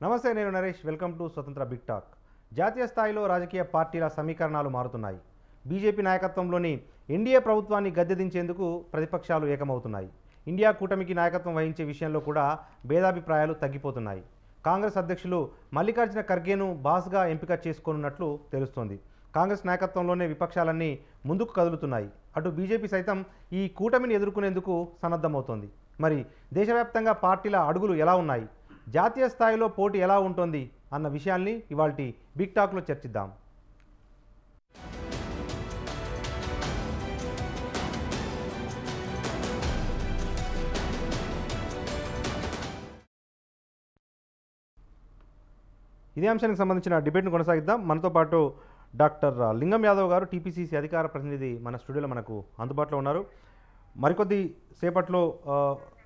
నమస్తే నేను Naresh welcome to Swatantra big talk జాతీయ స్థాయిలో రాజకీయ పార్టీల సమీకరణాలు మారుతున్నాయి బీజేపీ నాయకత్వంలోని ఎన్డీఏ ప్రభుత్వాన్ని గద్దెదించేందుకు ప్రతిపక్షాలు ఏకమవుతున్నాయి ఇండియా కూటమికి నాయకత్వం వహించే విషయంలో కూడా భేదాభిప్రాయాలు తగ్గిపోతున్నాయి కాంగ్రెస్ అధ్యక్షులు మల్లికార్జున ఖర్గేను బాస్గా ఎంపిక చేసుకోనున్నట్లు తెలుస్తోంది కాంగ్రెస్ నాయకత్వంలోనే విపక్షాలన్నీ ముందుకు కదులుతున్నాయి అటు బీజేపీ సైతం ఈ కూటమిని ఎదుర్కొనేందుకు సన్నద్ధమవుతోంది మరి దేశవ్యాప్తంగా పార్టీల అడుగులు ఎలా ఉన్నాయి జాతీయ స్థాయిలో పోటీ ఎలా ఉంటుంది అన్న విషయాల్ని ఇవాళ బిగ్ టాక్లో చర్చిద్దాం ఇదే అంశానికి సంబంధించిన డిబేట్ను కొనసాగిద్దాం మనతో పాటు డాక్టర్ లింగం యాదవ్ గారు టీపీసీసీ అధికార ప్రతినిధి మన స్టూడియోలో మనకు అందుబాటులో ఉన్నారు మరికొద్ది సేపట్లో ఆ,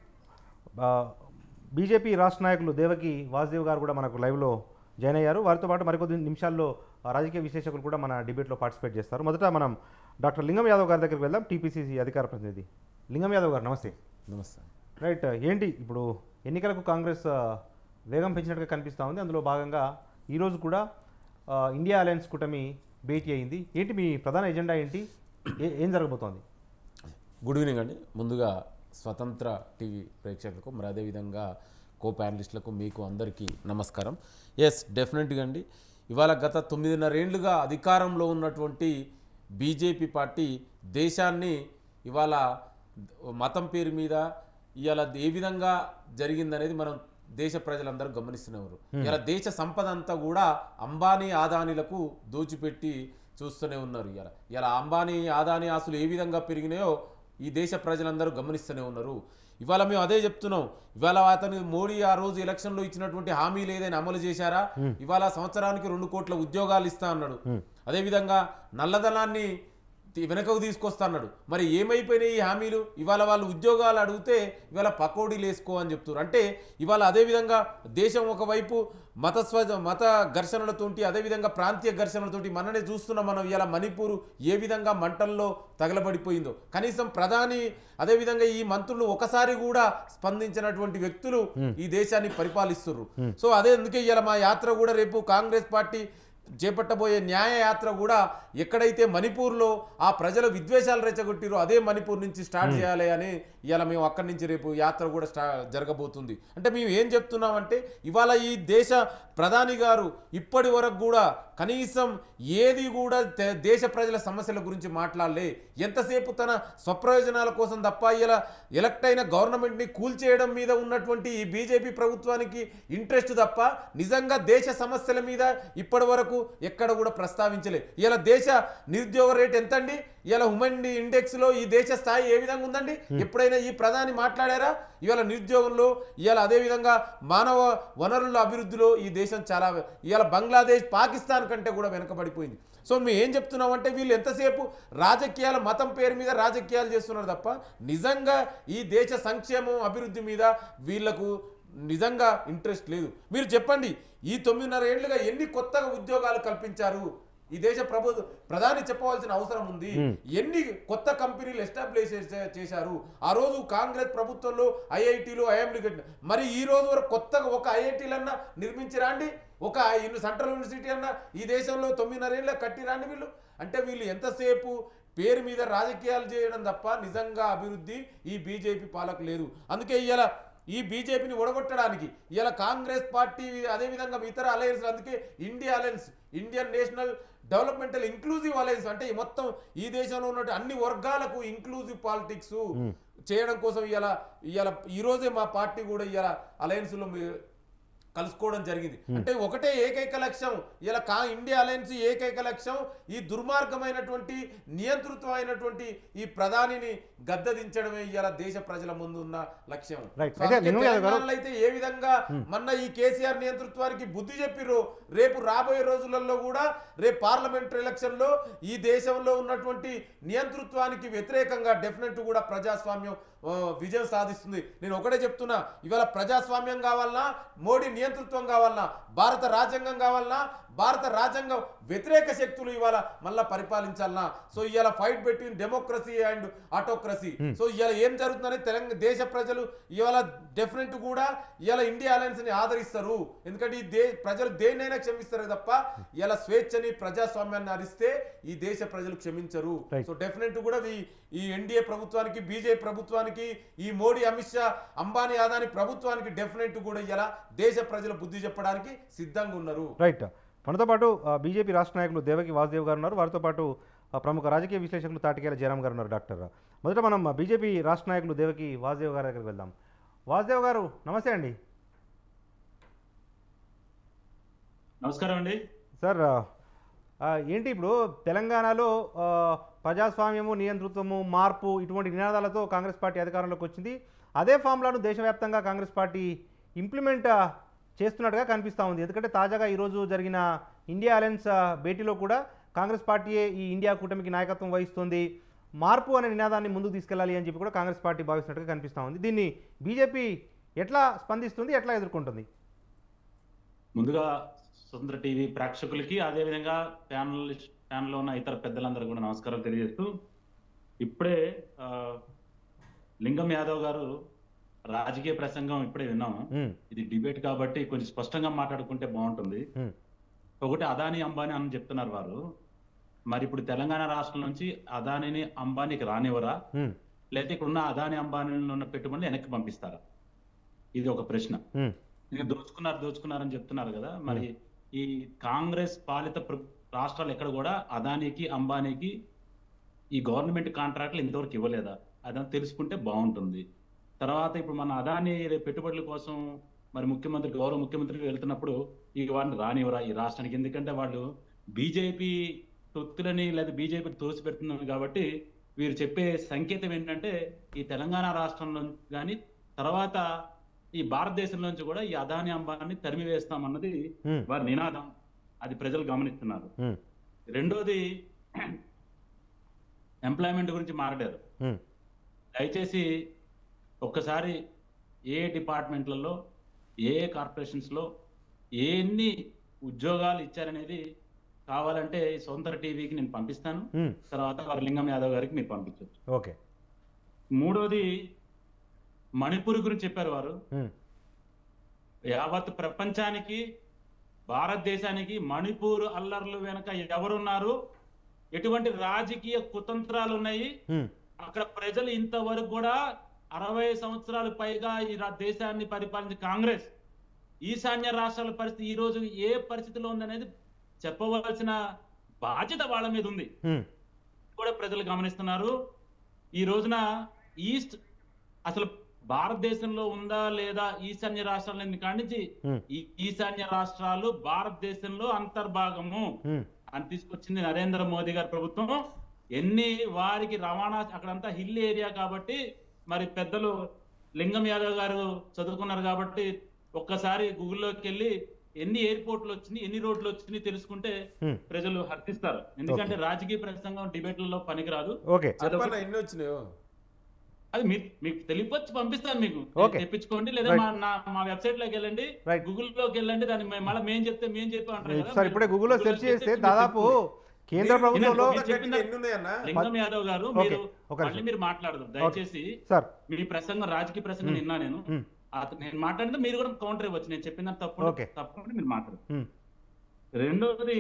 ఆ, బీజేపీ రాష్ట్ర నాయకులు దేవకి వాసుదేవ్ గారు కూడా మనకు లైవ్లో జాయిన్ అయ్యారు వారితో పాటు మరికొద్ది నిమిషాల్లో ఆ, రాజకీయ విశ్లేషకులు కూడా మన డిబేట్లో పార్టిసిపేట్ చేస్తారు మొదట మనం డాక్టర్ లింగం యాదవ్ గారి దగ్గరికి వెళ్దాం టీపీసీసీ అధికార ప్రతినిధి లింగం యాదవ్ గారు నమస్తే నమస్తే రైట్ ఏంటి ఇప్పుడు ఎన్నికలకు కాంగ్రెస్ ఆ, వేగం పెంచినట్టుగా కనిపిస్తూ ఉంది అందులో భాగంగా ఈరోజు కూడా ఆ, ఇండియా అలయన్స్ కూటమి భేటీ అయింది ఏంటి మీ ప్రధాన ఎజెండా ఏంటి ఏ- ఏం జరగబోతోంది గుడ్ ఈవినింగ్ అండి ముందుగా స్వతంత్ర టీవీ ప్రేక్షకులకు మరి అదేవిధంగా కో ప్యానలిస్టులకు మీకు అందరికీ నమస్కారం ఎస్ డెఫినెట్గా అండి ఇవాళ గత తొమ్మిదిన్నర ఏళ్ళుగా అధికారంలో ఉన్నటువంటి బీజేపీ పార్టీ దేశాన్ని ఇవాళ మతం పేరు మీద ఇవాళ ఏ విధంగా జరిగిందనేది మనం దేశ ప్రజలందరూ గమనిస్తున్నారు ఇలా దేశ సంపద అంతా కూడా అంబానీ ఆదానీలకు దోచిపెట్టి చూస్తూనే ఉన్నారు ఇలా ఇలా అంబానీ ఆదానీ ఆస్తులు ఏ విధంగా పెరిగినాయో ఈ దేశ ప్రజలందరూ గమనిస్తూనే ఉన్నారు ఇవాళ మేము అదే చెప్తున్నాం ఇవాళ అతను మోడీ ఆ రోజు ఎలక్షన్లో ఇచ్చినటువంటి హామీలు ఏదైనా అమలు చేశారా ఇవాళ సంవత్సరానికి రెండు కోట్ల ఉద్యోగాలు ఇస్తా అన్నాడు అదేవిధంగా నల్లధనాన్ని తి- వెనకకు తీసుకొస్తా అన్నాడు మరి ఏమైపోయినాయి ఈ హామీలు ఇవాళ వాళ్ళు ఉద్యోగాలు అడిగితే ఇవాళ పకోడీలు వేసుకో అని చెప్తున్నారు అంటే ఇవాళ అదేవిధంగా దేశం ఒకవైపు మత స్వ మత ఘర్షణలతోటి అదేవిధంగా ప్రాంతీయ ఘర్షణలతోటి మననే చూస్తున్నాం మనం ఇవాళ మణిపూర్ ఏ విధంగా మంటల్లో తగలబడిపోయిందో కనీసం ప్రధాని అదేవిధంగా ఈ మంత్రులు ఒకసారి కూడా స్పందించినటువంటి వ్యక్తులు ఈ దేశాన్ని పరిపాలిస్తున్నారు సో అదే అందుకే ఇవాళ మా యాత్ర కూడా రేపు కాంగ్రెస్ పార్టీ చేపట్టబోయే న్యాయ యాత్ర కూడా ఎక్కడైతే మణిపూర్లో ఆ ప్రజల విద్వేషాలు రెచ్చగొట్టిరో అదే మణిపూర్ నుంచి స్టార్ట్ చేయాలి అని ఇవాళ మేము అక్కడి నుంచి రేపు యాత్ర కూడా స్టా జరగబోతుంది అంటే మేము ఏం చెప్తున్నామంటే ఇవాళ ఈ దేశ ప్రధాని గారు ఇప్పటి వరకు కూడా కనీసం ఏది కూడా దే- దేశ ప్రజల సమస్యల గురించి మాట్లాడలే ఎంతసేపు తన స్వప్రయోజనాల కోసం తప్ప ఇలా ఎలక్ట్ అయిన గవర్నమెంట్ని కూల్చేయడం మీద ఉన్నటువంటి ఈ బీజేపీ ప్రభుత్వానికి ఇంట్రెస్ట్ తప్ప నిజంగా దేశ సమస్యల మీద ఇప్పటి వరకు ఎక్కడ కూడా ప్రస్తావించలే ఇలా దేశ నిరుద్యోగ రేట్ ఎంతండి ఇలా హ్యూమన్ ఇండెక్స్లో ఈ దేశ స్థాయి ఏ విధంగా ఉందండి ఎప్పుడైనా ఈ ప్రధాని మాట్లాడారా ఇవాళ నిరుద్యోగంలో ఇవాళ అదేవిధంగా మానవ వనరుల అభివృద్ధిలో ఈ దేశం చాలా ఇవాళ బంగ్లాదేశ్ పాకిస్తాన్ కంటే కూడా వెనకబడిపోయింది సో మేము ఏం చెప్తున్నామంటే వీళ్ళు ఎంతసేపు రాజకీయాల మతం పేరు మీద రాజకీయాలు చేస్తున్నారు తప్ప నిజంగా ఈ దేశ సంక్షేమం అభివృద్ధి మీద వీళ్లకు నిజంగా ఇంట్రెస్ట్ లేదు మీరు చెప్పండి ఈ తొమ్మిదిన్నర ఏళ్లుగా ఎన్ని కొత్తగా ఉద్యోగాలు కల్పించారు ఈ దేశ ప్రభుత్వ ప్రధాని చెప్పవలసిన అవసరం ఉంది ఎన్ని కొత్త కంపెనీలు ఎస్టాబ్లిష్ చేసే- చేశారు ఆ రోజు కాంగ్రెస్ ప్రభుత్వంలో ఐఐటీలు ఐఎంలు కట్టిన మరి ఈ రోజు వరకు కొత్తగా ఒక ఐఐటీలన్నా నిర్మించిరా అండి ఒక యూని- సెంట్రల్ యూనివర్సిటీ అన్నా ఈ దేశంలో తొమ్మిదిన్నరేళ్ళ కట్టిరాండి వీళ్ళు అంటే వీళ్ళు ఎంతసేపు పేరు మీద రాజకీయాలు చేయడం తప్ప నిజంగా అభివృద్ధి ఈ బీజేపీ పాలకు లేదు అందుకే ఇవాళ ఈ బీజేపీని ఒడగొట్టడానికి ఇలా కాంగ్రెస్ పార్టీ అదేవిధంగా ఇతర అలయన్స్ అందుకే India alliance Indian national developmental inclusive alliance అంటే ఈ మొత్తం ఈ దేశంలో ఉన్న అన్ని వర్గాలకు ఇంక్లూజివ్ పాలిటిక్స్ చేయడం కోసం ఇవాళ ఇవాళ ఈ రోజే మా పార్టీ కూడా ఇవాళ అలయన్స్లో కలుసుకోవడం జరిగింది అంటే ఒకటే ఏకైక లక్ష్యం ఇలా కా ఇండియా అలయన్స్ ఏకైక లక్ష్యం ఈ దుర్మార్గమైనటువంటి నియంతృత్వమైనటువంటి ఈ ప్రధానిని గద్దదించడమే ఇవాళ దేశ ప్రజల ముందు ఉన్న లక్ష్యం Right. సో అయితే అందుకే నిన్ను గారు- తెలంగాణలో అయితే ఏ విధంగా మొన్న ఈ కేసీఆర్ నియంతృత్వానికి బుద్ధి చెప్పిర్రు రేపు రాబోయే రోజులలో కూడా రేపు పార్లమెంట్ ఎలక్షన్ లో ఈ దేశంలో ఉన్నటువంటి నియంతృత్వానికి వ్యతిరేకంగా డెఫినెట్ కూడా ప్రజాస్వామ్యం ఆ, విజయం సాధిస్తుంది నేను ఒకటే చెప్తున్నా ఇవాళ ప్రజాస్వామ్యం కావాలన్నా మోడీ నియంతృత్వం కావాలన్నా భారత రాజ్యాంగం కావాలన్నా భారత రాజ్యాంగం వ్యతిరేక శక్తులు ఇవాళ మళ్ళా పరిపాలించాలన్నా సో ఇవాళ fight between democracy and autocracy so ఇవాళ ఏం జరుగుతుందని తెలంగాణ దేశ ప్రజలు ఇవాళ డెఫినెట్ కూడా ఇవాళ ఇండియా అలయన్స్ ని ఆదరిస్తారు ఎందుకంటే ఈ దే ప్రజలు దేన్నైనా క్షమిస్తారు తప్ప ఇవాళ స్వేచ్ఛని ప్రజాస్వామ్యాన్ని హరిస్తే ఈ దేశ ప్రజలు క్షమించరు Right. సో డెఫినెట్ కూడా ఈ ఈ ఎన్డీఏ ప్రభుత్వానికి బీజేపీ ప్రభుత్వానికి ఈ మోడీ అమిత్ షా అంబానీ అదాని ప్రభుత్వానికి డెఫినెట్ కూడా ఇలా దేశ ప్రజలు బుద్ధి చెప్పడానికి సిద్ధంగా ఉన్నారు రైట్ మనతో పాటు ఆ, బీజేపీ రాష్ట్ర నాయకులు దేవకి వాసుదేవ్ గారు ఉన్నారు వారితో పాటు ఆ, ప్రముఖ రాజకీయ విశ్లేషకులు తాటికేల జయరామ్ గారు ఉన్నారు డాక్టర్ మొదట మనం ఆ, బీజేపీ రాష్ట్ర నాయకులు దేవకి వాసుదేవ్ గారి దగ్గరికి వెళ్దాం వాసుదేవ్ గారు నమస్తే అండి నమస్కారం అండి సార్ ఆ, ఆ, ఏంటి ఇప్పుడు తెలంగాణలో ఆ, ప్రజాస్వామ్యము నియంతృత్వము మార్పు ఇటువంటి నినాదాలతో కాంగ్రెస్ పార్టీ అధికారంలోకి వచ్చింది అదే ఫామ్లను దేశవ్యాప్తంగా కాంగ్రెస్ పార్టీ ఇంప్లిమెంట్ ఆ, చేస్తున్నట్టుగా కనిపిస్తూ ఉంది ఎందుకంటే తాజాగా ఈరోజు జరిగిన ఇండియా అలయన్స్ ఆ, భేటీలో కూడా కాంగ్రెస్ పార్టీయే ఈ ఇండియా కూటమికి నాయకత్వం వహిస్తుంది మార్పు అనే నినాదాన్ని ముందుకు తీసుకెళ్లాలి అని చెప్పి కూడా కాంగ్రెస్ పార్టీ భావిస్తున్నట్టుగా కనిపిస్తూ ఉంది దీన్ని బీజేపీ ఎట్లా స్పందిస్తుంది ఎట్లా ఎదుర్కొంటుంది ముందుగా స్వతంత్ర టీవీ ప్రేక్షకులకి అదేవిధంగా ప్యానల్ ప్యానల్లో ఉన్న ఇతర పెద్దలందరూ కూడా నమస్కారం తెలియజేస్తూ ఇప్పుడే ఆ, లింగం యాదవ్ గారు రాజకీయ ప్రసంగం ఇప్పుడే విన్నాము ఉమ్, ఇది డిబేట్ కాబట్టి కొంచెం స్పష్టంగా మాట్లాడుకుంటే బాగుంటుంది ఉమ్, ఒకటి అదాని అంబానీ అని చెప్తున్నారు వారు మరి ఇప్పుడు తెలంగాణ రాష్ట్రం నుంచి అదానిని అంబానీకి రానివ్వరా ఉమ్, లేకపోతే ఇక్కడున్న అదాని అంబానీలో ఉన్న పెట్టుబడులు వెనక్కి పంపిస్తారా ఇది ఒక ప్రశ్న ఉమ్, ఇంకా దోచుకున్నారు దోచుకున్నారు అని చెప్తున్నారు కదా మరి ఈ కాంగ్రెస్ పాలిత ప్ర- రాష్ట్రాలు ఎక్కడ కూడా అదానికి అంబానీకి ఈ గవర్నమెంట్ కాంట్రాక్ట్లు ఇంతవరకు ఇవ్వలేదా అదని తెలుసుకుంటే బాగుంటుంది తర్వాత ఇప్పుడు మన అదాని పెట్టుబడుల కోసం మరి ముఖ్యమంత్రి గౌరవ ముఖ్యమంత్రికి వెళ్తున్నప్పుడు ఈ వాడిని రానివ్వరా ఈ రాష్ట్రానికి ఎందుకంటే వాళ్ళు బీజేపీ తొత్తులని లేదా బీజేపీ తోసిపెడుతున్నారు కాబట్టి వీరు చెప్పే సంకేతం ఏంటంటే ఈ తెలంగాణ రాష్ట్రంలో కానీ తర్వాత ఈ భారతదేశం నుంచి కూడా ఈ అదాని అంబాన్ని తరిమి వేస్తామన్నది ఉమ్, వారి నినాదం అది ప్రజలు గమనిస్తున్నారు ఉమ్, రెండోది ఎంప్లాయ్మెంట్ గురించి మాట్లాడారు ఉమ్, దయచేసి ఒక్కసారి ఏ డిపార్ట్మెంట్లలో ఏ కార్పొరేషన్స్లో ఎన్ని ఉద్యోగాలు ఇచ్చారనేది కావాలంటే ఈ సొంత టీవీకి నేను పంపిస్తాను ఉమ్, తర్వాత వారి లింగం యాదవ్ గారికి మీరు పంపించవచ్చు ఓకే మూడోది మణిపూర్ గురించి చెప్పారు వారు ఉమ్, యావత్ ప్రపంచానికి భారతదేశానికి మణిపూర్ అల్లర్లు వెనక ఎవరున్నారు ఎటువంటి రాజకీయ కుతంత్రాలు ఉన్నాయి ఉమ్, అక్కడ ప్రజలు ఇంతవరకు కూడా అరవై సంవత్సరాలు పైగా ఈ రా- దేశాన్ని పరిపాలించిన కాంగ్రెస్ ఈశాన్య రాష్ట్రాల పరిస్థితి ఈ రోజు ఏ పరిస్థితిలో ఉందనేది చెప్పవలసిన బాధ్యత వాళ్ళ మీద ఉంది ఉమ్, కూడా ప్రజలు గమనిస్తున్నారు ఈ రోజున ఈస్ట్ అసలు భారతదేశంలో ఉందా లేదా ఈశాన్య రాష్ట్రాల కానించి ఉమ్, ఈ ఈశాన్య రాష్ట్రాలు భారతదేశంలో అంతర్భాగము ఉమ్, అని తీసుకొచ్చింది నరేంద్ర మోదీ గారి ప్రభుత్వం ఎన్ని వారికి రవాణా అక్కడంతా హిల్ ఏరియా కాబట్టి మరి పెద్దలు లింగం యాదవ్ గారు చదువుకున్నారు కాబట్టి ఒక్కసారి గూగుల్లోకి వెళ్ళి ఎన్ని ఎయిర్పోర్ట్లు వచ్చినాయి ఎన్ని రోడ్లు వచ్చినాయి తెలుసుకుంటే ఉమ్, ప్రజలు హర్తిస్తారు ఎందుకంటే రాజకీయ ప్రసంగం డిబేట్లలో పనికిరాదు ఓకే అదొక- చెప్పన్నా ఎన్ని వచ్చినాయో అది మీ మీకు తెలియపచ్చి పంపిస్తాను మీకు Okay. తెప్పించుకోండి లేదా Right. మా నా- మా వెబ్సైట్ లోకి వెళ్ళండి Right. గూగుల్ లోకి వెళ్ళండి దాన్ని మే- మళ్ళీ మేము చెప్తే మేము చెప్పి అంటారు కదా సార్ ఇప్పుడే గూగుల్లో Google సెర్చ్ లో చేస్తే చెప్తే దాదాపు కేంద్ర మీరు- ప్రభుత్వంలో మీరు కొత్త చెప్పిన- గట్టిగా ఎన్ని ఉన్నాయన్నా లింగం యాదవ్ గారు ఓకే, మీరు ఒక మళ్ళీ నిమిషం. మీరు మాట్లాడదు దయచేసి సార్ మీ ప్రసంగం రాజకీయ ప్రసంగం మ్మ్. విన్నా నేను మ్మ్. అత- నేను మాట్లాడితే మీరు కూడా కౌంటర్ ఇవ్వచ్చు నేను చెప్పిన తప్పు ఓకే. తప్పకుండా మీరు మాట్లాడు ఉమ్, రెండవది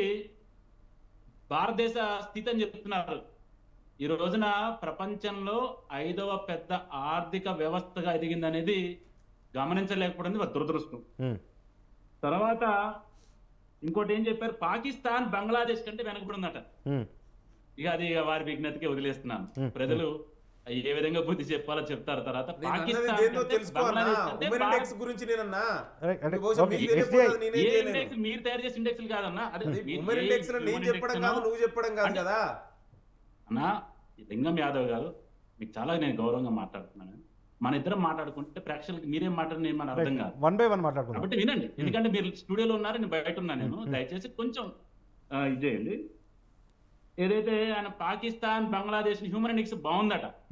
భారతదేశ స్థితి అని చెప్తున్నారు ఈ రోజున ప్రపంచంలో ఐదవ పెద్ద ఆర్థిక వ్యవస్థగా ఎదిగింది అనేది గమనించలేకపోవడం వారి దురదృష్టం ఉమ్, తర్వాత ఇంకోటి ఏం చెప్పారు పాకిస్తాన్ బంగ్లాదేశ్ కంటే వెనకబడిందట ఉమ్, ఇక అది ఇక వారి విజ్ఞతకి వదిలేస్తున్నాను మ్మ్. ప్రజలు ఏ విధంగా బుద్ధి చెప్పాలో చెప్తారు తర్వాత నేను అన్నది పాకిస్తాన్ ఏందో కంటే తెలుసుకో అన్నా బంగ్లాదేశ్ కంటే ఉమెన్ భారత్ ఇండెక్స్ గురించి నేనన్నా రైట్, అంటే బహుశా ఓకే, మీకు SDI తెలియకపోతే నేనేం ఏ చేయలేను. ఇండెక్స్ మీరు తయారు చేసిన ఇండెక్స్ కాదన్నా అదే అది మీ- ఉమెన్ ఏ ఇండెక్స్ లో నేను హ్యూమన్ చెప్పడం ఇండెక్స్ కాదు నో- నువ్వు చెప్పడం కాదు అంటే- కదా అన్నా లింగం యాదవ్ గారు మీకు చాలా నేను గౌరవంగా మాట్లాడుతున్నాను మన ఇద్దరం మాట్లాడుకుంటే ప్రేక్షకులకి మీరేం మాట్లాడిన నేను మన అర్థం కాదు వన్ బై వన్ మాట్లాడుకుందాం కాబట్టి వినండి ఎందుకంటే మీరు స్టూడియోలో ఉన్నారు నేను బయట ఉన్నాను నేను మ్మ్. దయచేసి కొంచెం ఆ, ఇది చేయండి ఏదైతే ఆయన పాకిస్తాన్ బంగ్లాదేశ్ హ్యూమన్ ఇండెక్స్ బాగుందట ఉమ్,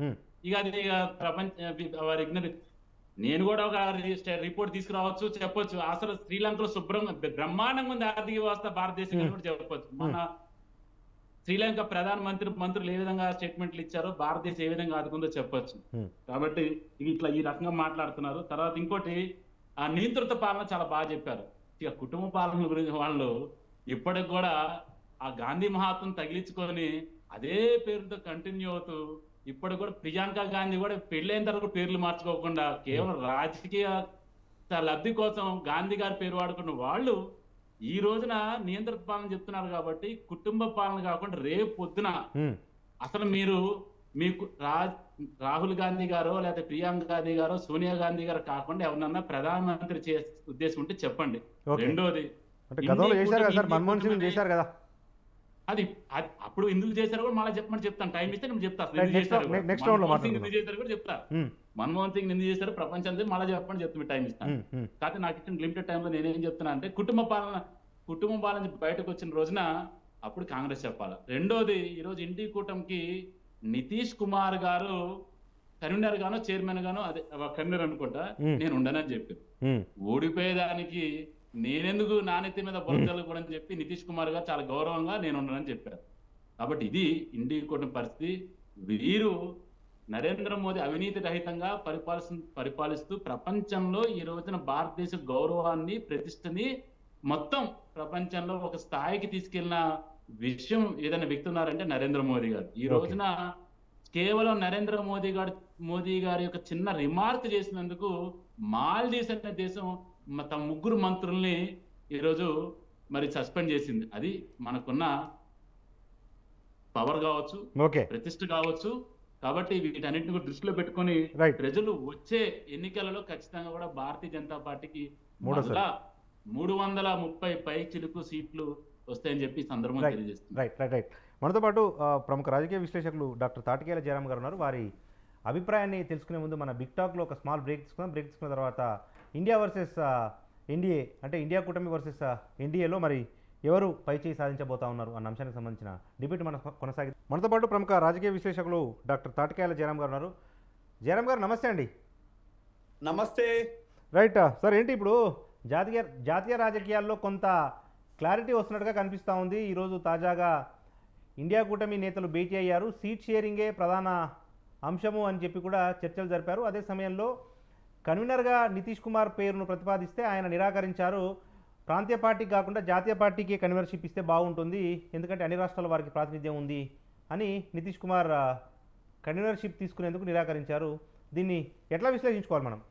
ఇక అది ఇక ప్రపంచ వారి ఇగ్నర్ నేను కూడా ఒక రిపోర్ట్ తీసుకురావచ్చు చెప్పొచ్చు అసలు శ్రీలంకలో శుభ్రంగా బ్రహ్మాండంగా ఉంది ఆర్థిక వ్యవస్థ భారతదేశం అని కూడా చెప్పొచ్చు మన శ్రీలంక ప్రధాన మంత్రి మంత్రులు ఏ విధంగా స్టేట్మెంట్లు ఇచ్చారో భారతదేశం ఏ విధంగా ఆదుకుందో చెప్పొచ్చు Hmm. కాబట్టి ఇవి ఇట్లా ఈ రకంగా మాట్లాడుతున్నారు తర్వాత ఇంకోటి ఆ నియంత్రిత పాలన చాలా బాగా చెప్పారు ఇక కుటుంబ పాలన గురించి వాళ్ళు ఇప్పటికి కూడా ఆ గాంధీ మహాత్వం తగిలించుకొని అదే పేరుతో కంటిన్యూ అవుతూ ఇప్పుడు కూడా ప్రియాంక గాంధీ కూడా పెళ్ళైన తర్వాత కూడా పేర్లు మార్చుకోకుండా కేవలం రాజకీయ లబ్ధి కోసం గాంధీ గారి పేరు వాడుకున్న వాళ్ళు ఈ రోజున నియంత్రిత పాలన చెప్తున్నారు కాబట్టి కుటుంబ పాలన కాకుండా రేపు పొద్దున ఉమ్, అసలు మీరు మీకు రా రాహుల్ గాంధీ గారో లేదా ప్రియాంక గాంధీ గారో సోనియా గాంధీ గారు కాకుండా ఎవరినన్నా ప్రధానమంత్రి చే ఉద్దేశం ఉంటే చెప్పండి ఓకే రెండోది అంటే గతంలో ఇండి చేశారు కదా సార్ కూటమి- మన్మోహన్ సింగ్ కూటమి- చేశారు కదా అది అది అప్పుడు ఎందుకు చేశారో కూడా మళ్ళీ చెప్పమని చెప్తాను టైం ఇస్తే నేను చెప్తా అసలు Right, ఎందుకు next చేశారో round- కూడా. next round లో మన్మోహన్ సింగ్ మాట్లాడుకుందాం. ఎందుకు చేశారో కూడా చెప్తా ఉమ్, మన్మోహన్ సింగ్ ఎందుకు చేశారో ప్రపంచానికి మళ్ళీ చెప్పమని చెప్తాను టైం ఇస్తాను ఉమ్, ఉమ్, కాకపోతే నాకు ఇచ్చిన లిమిటెడ్ టైంలో నేనేం చెప్తున్నా అంటే కుటుంబ పాలన కుటుంబ పాలన నుంచి బయటకు వచ్చిన రోజున అప్పుడు కాంగ్రెస్ చెప్పాలి రెండోది ఈరోజు ఇండి కూటమికి నితీష్ కుమార్ గారు కన్వీనర్ గానో చైర్మన్ గానో అదే కన్వీనర్ అనుకుంటా Hmm. నేను ఉండనని చెప్పి ఉమ్, ఓడిపోయేదానికి నేనెందుకు నాణ్యత మీద బొరదలకూడని చెప్పి నితీష్ కుమార్ గారు చాలా గౌరవంగా నేను ఉండనని చెప్పారు కాబట్టి ఇది ఇండి కూటమి పరిస్థితి వీరు నరేంద్ర మోదీ అవినీతి రహితంగా పరిపాలిస్తు పరిపాలిస్తూ ప్రపంచంలో ఈ రోజున భారతదేశ గౌరవాన్ని ప్రతిష్టని మొత్తం ప్రపంచంలో ఒక స్థాయికి తీసుకెళ్లిన విషయం ఏదైనా వ్యక్తి ఉన్నారంటే నరేంద్ర మోదీ గారు ఈ Okay. రోజున కేవలం నరేంద్ర మోదీ గారు మోదీ గారి యొక్క చిన్న రిమార్క్ చేసినందుకు మాల్దీవ్స్ అనే దేశం మ- తమ ముగ్గురు మంత్రుల్ని ఈరోజు మరి సస్పెండ్ చేసింది అది మనకున్న పవర్ కావచ్చు ఓకే ప్రతిష్ట కావచ్చు కాబట్టి వీటన్నిటిని కూడా దృష్టిలో పెట్టుకొని రైట్ ప్రజలు వచ్చే ఎన్నికలలో ఖచ్చితంగా కూడా భారతీయ జనతా పార్టీకి మూడోసారి. మరలా మూడు వందల ముప్పై పై చిలుకు సీట్లు వస్తాయని చెప్పి ఈ సందర్భంగా Right. తెలియజేస్తుంది రైట్ రైట్ రైట్ మనతో పాటు ఆ, ప్రముఖ రాజకీయ విశ్లేషకులు డాక్టర్ తాటికేల జయరామ్ గారు ఉన్నారు వారి అభిప్రాయాన్ని తెలుసుకునే ముందు మన బిగ్ టాక్లో ఒక స్మాల్ బ్రేక్ తీసుకుందాం బ్రేక్ తీసుకున్న తర్వాత ఇండియా వర్సెస్ ఎన్డీఏ అంటే ఇండియా కూటమి వర్సెస్ ఎన్డీఏలో మరి ఎవరు పైచేయి సాధించబోతా ఉన్నారు అన్న అంశానికి సంబంధించిన డిబేట్ మన కొనసాగి మనతో పాటు ప్రముఖ రాజకీయ విశ్లేషకులు డాక్టర్ తాటికేల జయరామ్ గారు ఉన్నారు జయరామ్ గారు నమస్తే అండి నమస్తే రైట్ సార్ ఏంటి ఇప్పుడు జాతీయ జాతీయ రాజకీయాల్లో కొంత క్లారిటీ వస్తున్నట్టుగా కనిపిస్తూ ఉంది ఈరోజు తాజాగా ఇండియా కూటమి నేతలు భేటీ అయ్యారు సీట్ షేరింగే ప్రధాన అంశము అని చెప్పి కూడా చర్చలు జరిపారు అదే సమయంలో కన్వీనర్గా నితీష్ కుమార్ పేరును ప్రతిపాదిస్తే ఆయన నిరాకరించారు ప్రాంతీయ పార్టీకి కాకుండా జాతీయ పార్టీకి కన్వీనర్షిప్ ఇస్తే బాగుంటుంది ఎందుకంటే అన్ని రాష్ట్రాల వారికి ప్రాతినిధ్యం ఉంది అని నితీష్ కుమార్ ఆ, కన్వీనర్షిప్ తీసుకునేందుకు నిరాకరించారు దీన్ని ఎట్లా విశ్లేషించుకోవాలి మనం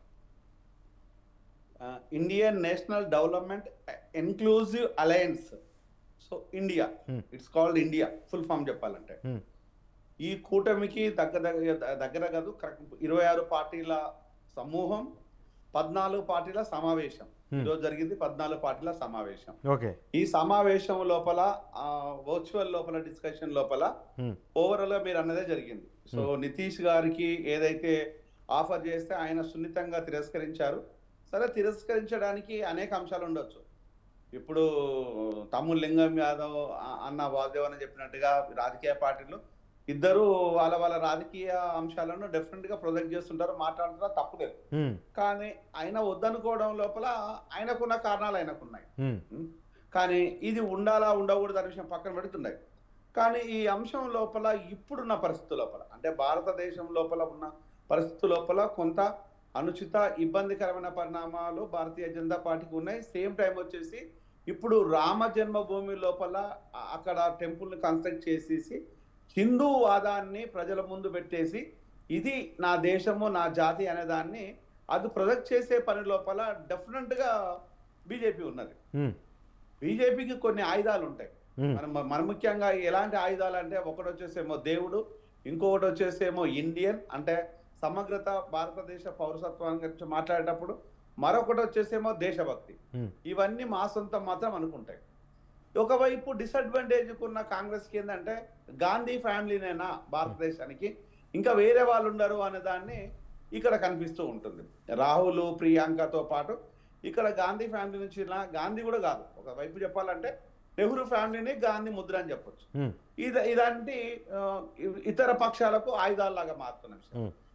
Indian national development inclusive alliance so India Hmm. It's called India full form చెప్పాలంటే Hmm. ఈ కూటమికి దగ్గర దగ్గర దగ్గర కాదు కరెక్ట్ ఇరవై ఆరు పార్టీల సమూహం పద్నాలుగు పార్టీల సమావేశం Hmm. ఈరోజు జరిగింది పద్నాలుగు పార్టీల సమావేశం ఓకే ఈ సమావేశం లోపల వర్చువల్ లోపల డిస్కషన్ లోపల Hmm. ఓవరాల్ గా మీరు అన్నదే జరిగింది సో నితీష్ గారికి ఏదైతే ఆఫర్ చేస్తే ఆయన సున్నితంగా తిరస్కరించారు సరే తిరస్కరించడానికి అనేక అంశాలు ఉండొచ్చు ఇప్పుడు తమ్ముడు లింగం యాదవ్ ఆ- అన్న వాసుదేవ్ అని చెప్పినట్టుగా రాజకీయ పార్టీలు ఇద్దరు వాళ్ళ వాళ్ళ రాజకీయ అంశాలను డెఫినెట్ గా ప్రొజెక్ట్ చేస్తుంటారు మాట్లాడుతున్నారు తప్పులేదు హ్మ్, కానీ ఆయన వద్దనుకోవడం లోపల ఆయనకున్న కారణాలు ఆయనకున్నాయి హ్మ్, ఉం? కానీ ఇది ఉండాలా ఉండకూడదు అనే విషయం పక్కన పెడుతున్నాయి కానీ ఈ అంశం లోపల ఇప్పుడున్న పరిస్థితి లోపల అంటే భారతదేశం లోపల ఉన్న పరిస్థితి లోపల కొంత అనుచిత ఇబ్బందికరమైన పరిణామాలు భారతీయ జనతా పార్టీకి ఉన్నాయి సేమ్ టైం వచ్చేసి ఇప్పుడు రామ జన్మభూమి లోపల అ- అక్కడ టెంపుల్ని కన్స్ట్రక్ట్ చేసేసి హిందూ వాదాన్ని ప్రజల ముందు పెట్టేసి ఇది నా దేశము నా జాతి అనే దాన్ని అది ప్రొజెక్ట్ చేసే పని లోపల డెఫినెట్గా బీజేపీ ఉన్నది హ్మ్, బీజేపీకి కొన్ని ఆయుధాలు ఉంటాయి హ్మ్, మనం మన ముఖ్యంగా ఎలాంటి ఆయుధాలు అంటే ఒకటి వచ్చేసేమో దేవుడు ఇంకొకటి వచ్చేసేమో ఇండియన్ అంటే సమగ్రత భారతదేశ పౌరసత్వం గురించి మాట్లాడేటప్పుడు మరొకటి వచ్చేసేమో దేశభక్తి హ్మ్. ఇవన్నీ మా సొంతం మాత్రం అనుకుంటాయి ఒకవైపు డిసడ్వాంటేజ్ ఉన్న కాంగ్రెస్కి ఏంటంటే గాంధీ ఫ్యామిలీనేనా భారతదేశానికి ఇంకా వేరే వాళ్ళు ఉండరు అనే దాన్ని ఇక్కడ కనిపిస్తూ ఉంటుంది రాహుల్ ప్రియాంకతో పాటు ఇక్కడ గాంధీ ఫ్యామిలీ నుంచి ఇలా గాంధీ కూడా కాదు ఒకవైపు చెప్పాలంటే నెహ్రూ ఫ్యామిలీని గాంధీ ముద్ర అని చెప్పొచ్చు హ్మ్, ఇది ఇలాంటి ఆ, ఇతర పక్షాలకు ఆయుధాల్లాగా మారుతున్న విషయం హ్మ్.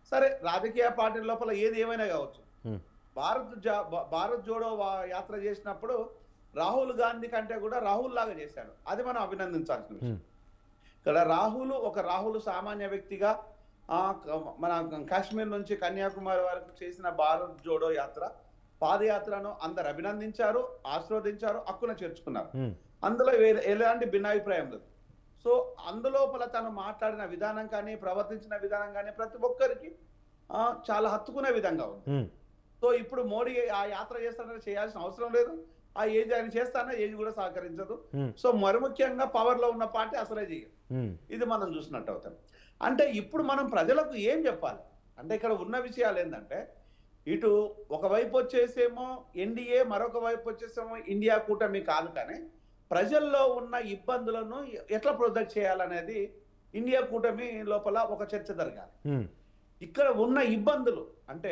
సరే రాజకీయ పార్టీ లోపల ఏది ఏమైనా కావచ్చు ఉమ్, భారత్ జా- భా- భారత్ జోడో వా- యాత్ర చేసినప్పుడు రాహుల్ గాంధీ కంటే కూడా రాహుల్ లాగా చేశాడు అది మనం అభినందించాల్సిన విషయం ఉమ్, ఇక్కడ రాహుల్ ఒక రాహుల్ సామాన్య వ్యక్తిగా ఆ, క- మన కాశ్మీర్ నుంచి కన్యాకుమారి వరకు చేసిన భారత్ జోడో యాత్ర పాదయాత్రను అందరు అభినందించారు ఆస్వాదించారు హక్కున చేర్చుకున్నారు ఉమ్, అందులో వే- ఎలాంటి భిన్నాభిప్రాయం లేదు సో అందులోపల తను మాట్లాడిన విధానం కానీ ప్రవర్తించిన విధానం కానీ ప్రతి ఒక్కరికి ఆ, చాలా హత్తుకునే విధంగా ఉంది ఉమ్, సో ఇప్పుడు మోడీ ఆ యాత్ర చేస్తానని చేయాల్సిన అవసరం లేదు ఆ ఏజ్ ఆయన చేస్తానో ఏజ్ కూడా సహకరించదు ఉమ్, సో మరి ముఖ్యంగా పవర్ లో ఉన్న పార్టీ అసలే చేయదు ఉమ్, ఇది మనం చూసినట్టు అవుతాం అంటే ఇప్పుడు మనం ప్రజలకు ఏం చెప్పాలి అంటే ఇక్కడ ఉన్న విషయాలు ఏంటంటే ఇటు ఒకవైపు వచ్చేసేమో ఎన్డీఏ మరొక వైపు వచ్చేసేమో ఇండియా కూటమి కాదు కానీ ప్రజల్లో ఉన్న ఇబ్బందులను ఎట్లా ప్రొజెక్ట్ చేయాలనేది ఇండియా కూటమి లోపల ఒక చర్చ జరగాలి ఉమ్, ఇక్కడ ఉన్న ఇబ్బందులు అంటే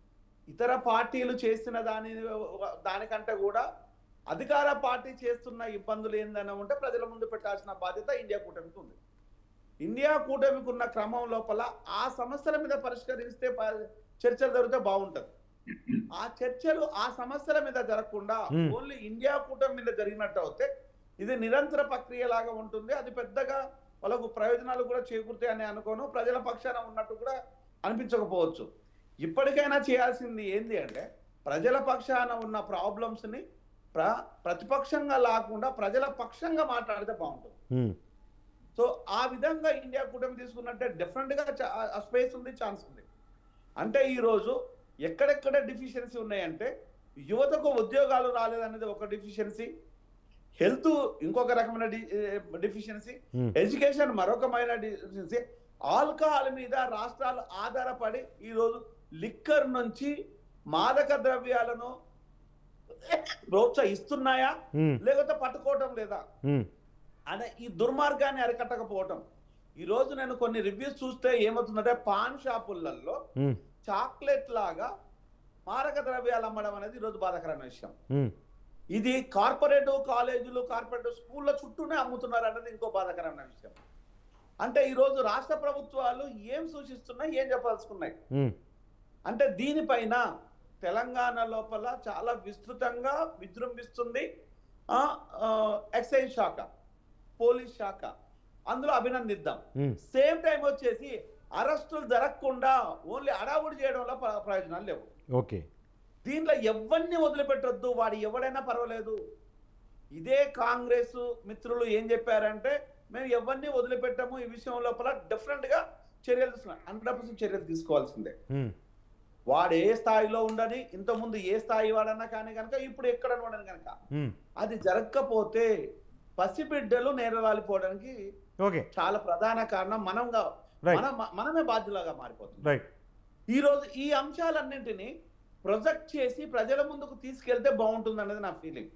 ఇతర పార్టీలు చేసిన దాని దానికంటే కూడా అధికార పార్టీ చేస్తున్న ఇబ్బందులు ఏందని ఉంటే ప్రజల ముందు పెట్టాల్సిన బాధ్యత ఇండియా కూటమికి ఉంది ఇండియా కూటమికి ఉన్న క్రమం లోపల ఆ సమస్యల మీద పరిష్కరిస్తే ప- చర్చలు జరిగితే బాగుంటది ఆ చర్చలు ఆ సమస్యల మీద జరగకుండా Hmm. ఓన్లీ ఇండియా కూటమి మీద జరిగినట్టు అవుతే ఇది నిరంతర ప్రక్రియ లాగా ఉంటుంది అది పెద్దగా వాళ్ళకు ప్రయోజనాలు కూడా చేకూరుతాయి అని అనుకోను ప్రజల పక్షాన ఉన్నట్టు కూడా అనిపించకపోవచ్చు ఇప్పటికైనా చేయాల్సింది ఏంది అంటే ప్రజల పక్షాన ఉన్న ప్రాబ్లమ్స్ ని ప్ర ప్రతిపక్షంగా లాకుండా ప్రజల పక్షంగా మాట్లాడితే బాగుంటుంది ఉమ్, సో ఆ విధంగా ఇండియా కూటమి తీసుకున్నట్టే డెఫినెట్ గా చా- ఆ స్పేస్ ఉంది ఛాన్స్ ఉంది అంటే ఈ రోజు ఎక్కడెక్కడ డిఫిషియన్సీ ఉన్నాయంటే యువతకు ఉద్యోగాలు రాలేదనేది ఒక డిఫిషియన్సీ హెల్త్ ఇంకొక రకమైన డిఫిషియన్సీ ఉమ్, ఎడ్యుకేషన్ మరొకమైన డిఫిషియన్సీ ఆల్కహాల్ మీద రాష్ట్రాలు ఆధారపడి ఈరోజు లిక్కర్ నుంచి మాదక ద్రవ్యాలను ప్రోత్సహిస్తున్నాయా ఉమ్, లేకపోతే పట్టుకోవటం లేదా ఉమ్, అనే ఈ దుర్మార్గాన్ని అరికట్టకపోవటం ఈ రోజు నేను కొన్ని రివ్యూస్ చూస్తే ఏమవుతుందంటే పాన్ షాపులలో ఉమ్, చాక్లెట్ లాగా మారక ద్రవ్యాలు అమ్మడం అనేది ఈరోజు బాధాకరమైన విషయం ఉమ్, ఇది కార్పొరేట్ కాలేజీలు కార్పొరేట్ స్కూళ్ళ చుట్టూనే అమ్ముతున్నారు అనేది ఇంకో బాధాకరమైన విషయం అంటే ఈరోజు రాష్ట్ర ప్రభుత్వాలు ఏం సూచిస్తున్నాయి ఏం చెప్పదలుచుకున్నాయి ఉమ్, అంటే దీనిపైన తెలంగాణ లోపల చాలా విస్తృతంగా విజృంభిస్తుంది ఆ, ఆ, ఎక్సైజ్ శాఖ పోలీస్ శాఖ అందులో అభినందిద్దాం ఉమ్, సేమ్ టైం వచ్చేసి అరెస్టులు జరగకుండా ఓన్లీ అడావుడి చేయడంలో ప్ర- ప్రయోజనాలు లేవు ఓకే దీంట్లో ఎవరిని వదిలిపెట్టొద్దు వాడు ఎవడైనా పర్వాలేదు ఇదే కాంగ్రెస్ మిత్రులు ఏం చెప్పారంటే మేము ఎవరిని వదిలిపెట్టాము ఈ విషయం లోపల డిఫరెంట్ గా చర్యలు తీసుకున్నాం హండ్రెడ్ పర్సెంట్ చర్యలు తీసుకోవాల్సిందే ఉమ్, వాడు ఏ స్థాయిలో ఉండని ఇంతకుముందు ఏ స్థాయి వాడన్నా కానీ కనుక ఇప్పుడు ఎక్కడ ఉండని కనుక ఉమ్, అది జరగకపోతే పసిబిడ్డలు నేరవాలిపోవడానికి ఓకే చాలా ప్రధాన కారణం మనంగా రైట్ మనం మనమే బాధ్యులుగా మారిపోతుంది రైట్ ఈ రోజు ఈ అంశాలన్నింటినీ ప్రొజెక్ట్ చేసి ప్రజల ముందుకు తీసుకెళ్తే బాగుంటుంది అనేది నా ఫీలింగ్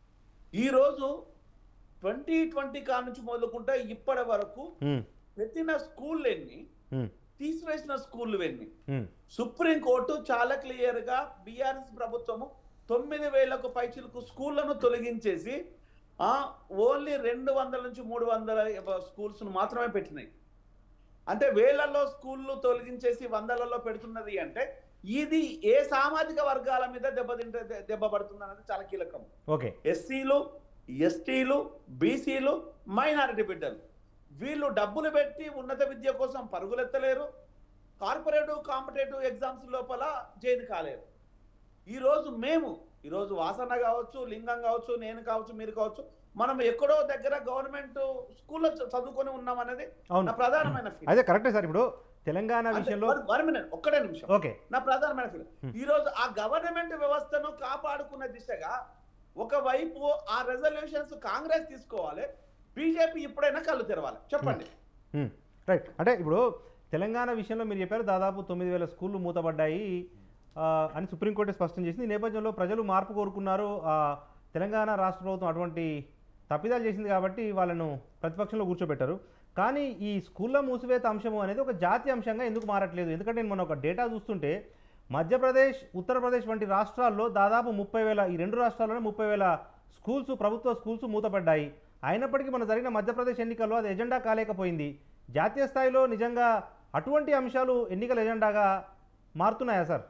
ఈ రోజు ట్వంటీ ట్వంటీ కా నుంచి మొదలుకుంటే ఇప్పటి వరకు ఉమ్, పెట్టిన స్కూళ్ళు ఎన్ని ఉమ్, తీసివేసిన స్కూళ్ళు ఎన్ని ఉమ్, సుప్రీంకోర్టు చాలా క్లియర్ గా బీఆర్ఎస్ ప్రభుత్వము తొమ్మిది వేలకు పైచిలకు స్కూళ్లను తొలగించేసి ఆ ఓన్లీ రెండు వందల నుంచి మూడు వందల స్కూల్స్ మాత్రమే పెట్టినాయి అంటే వేలల్లో స్కూళ్ళు తొలగించేసి వందలలో పెడుతున్నది అంటే ఇది ఏ సామాజిక వర్గాల మీద దెబ్బతింటే దెబ్బ పడుతుంది అనేది చాలా కీలకం ఓకే ఎస్సీలు ఎస్టీలు బీసీలు మైనారిటీ బిడ్డలు వీళ్ళు డబ్బులు పెట్టి ఉన్నత విద్య కోసం పరుగులెత్తలేరు కార్పొరేటివ్ కాంపిటేటివ్ ఎగ్జామ్స్ లోపల జైలు కాలేరు ఈరోజు మేము ఈరోజు వాసన కావచ్చు లింగం కావచ్చు నేను కావచ్చు మీరు కావచ్చు మనం ఎక్కడో దగ్గర గవర్నమెంట్ స్కూల్లో చ- చదువుకొని ఉన్నాం అనేది అవును నా ప్రధానమైన ఫీల్ అదే కరెక్టే సార్ ఇప్పుడు తెలంగాణ విషయంలో ఒక్కడే నిమిషం ఓకే నా ప్రధానమైన ఫీల్ Hmm. ఈ రోజు ఆ గవర్నమెంట్ వ్యవస్థను కాపాడుకునే దిశగా ఒకవైపు ఆ రెజల్యూషన్స్ కాంగ్రెస్ తీసుకోవాలి బీజేపీ ఇప్పుడైనా కళ్ళు తెరవాలి చెప్పండి ఉమ్, రైట్ అంటే ఇప్పుడు తెలంగాణ విషయంలో మీరు చెప్పారు దాదాపు తొమ్మిది వేల స్కూళ్ళు మూతపడ్డాయి ఆ, అని సుప్రీంకోర్టు స్పష్టం చేసింది ఈ నేపథ్యంలో ప్రజలు మార్పు కోరుకున్నారు ఆ, తెలంగాణ రాష్ట్ర ప్రభుత్వం అటువంటి తప్పిదాలు చేసింది కాబట్టి వాళ్ళను ప్రతిపక్షంలో కూర్చోబెట్టారు కానీ ఈ స్కూళ్ళ మూసివేత అంశము అనేది ఒక జాతీయ అంశంగా ఎందుకు మారట్లేదు ఎందుకంటే నేను మొన్న ఒక డేటా చూస్తుంటే మధ్యప్రదేశ్ ఉత్తరప్రదేశ్ వంటి రాష్ట్రాల్లో దాదాపు ముప్పై వేల ఈ రెండు రాష్ట్రాల్లోనే ముప్పై వేల స్కూల్స్ ప్రభుత్వ స్కూల్స్ మూతపడ్డాయి అయినప్పటికీ మన జరిగిన మధ్యప్రదేశ్ ఎన్నికల్లో అది ఎజెండా కాలేకపోయింది జాతీయ స్థాయిలో నిజంగా అటువంటి అంశాలు ఎన్నికల ఎజెండాగా మారుతున్నాయా సార్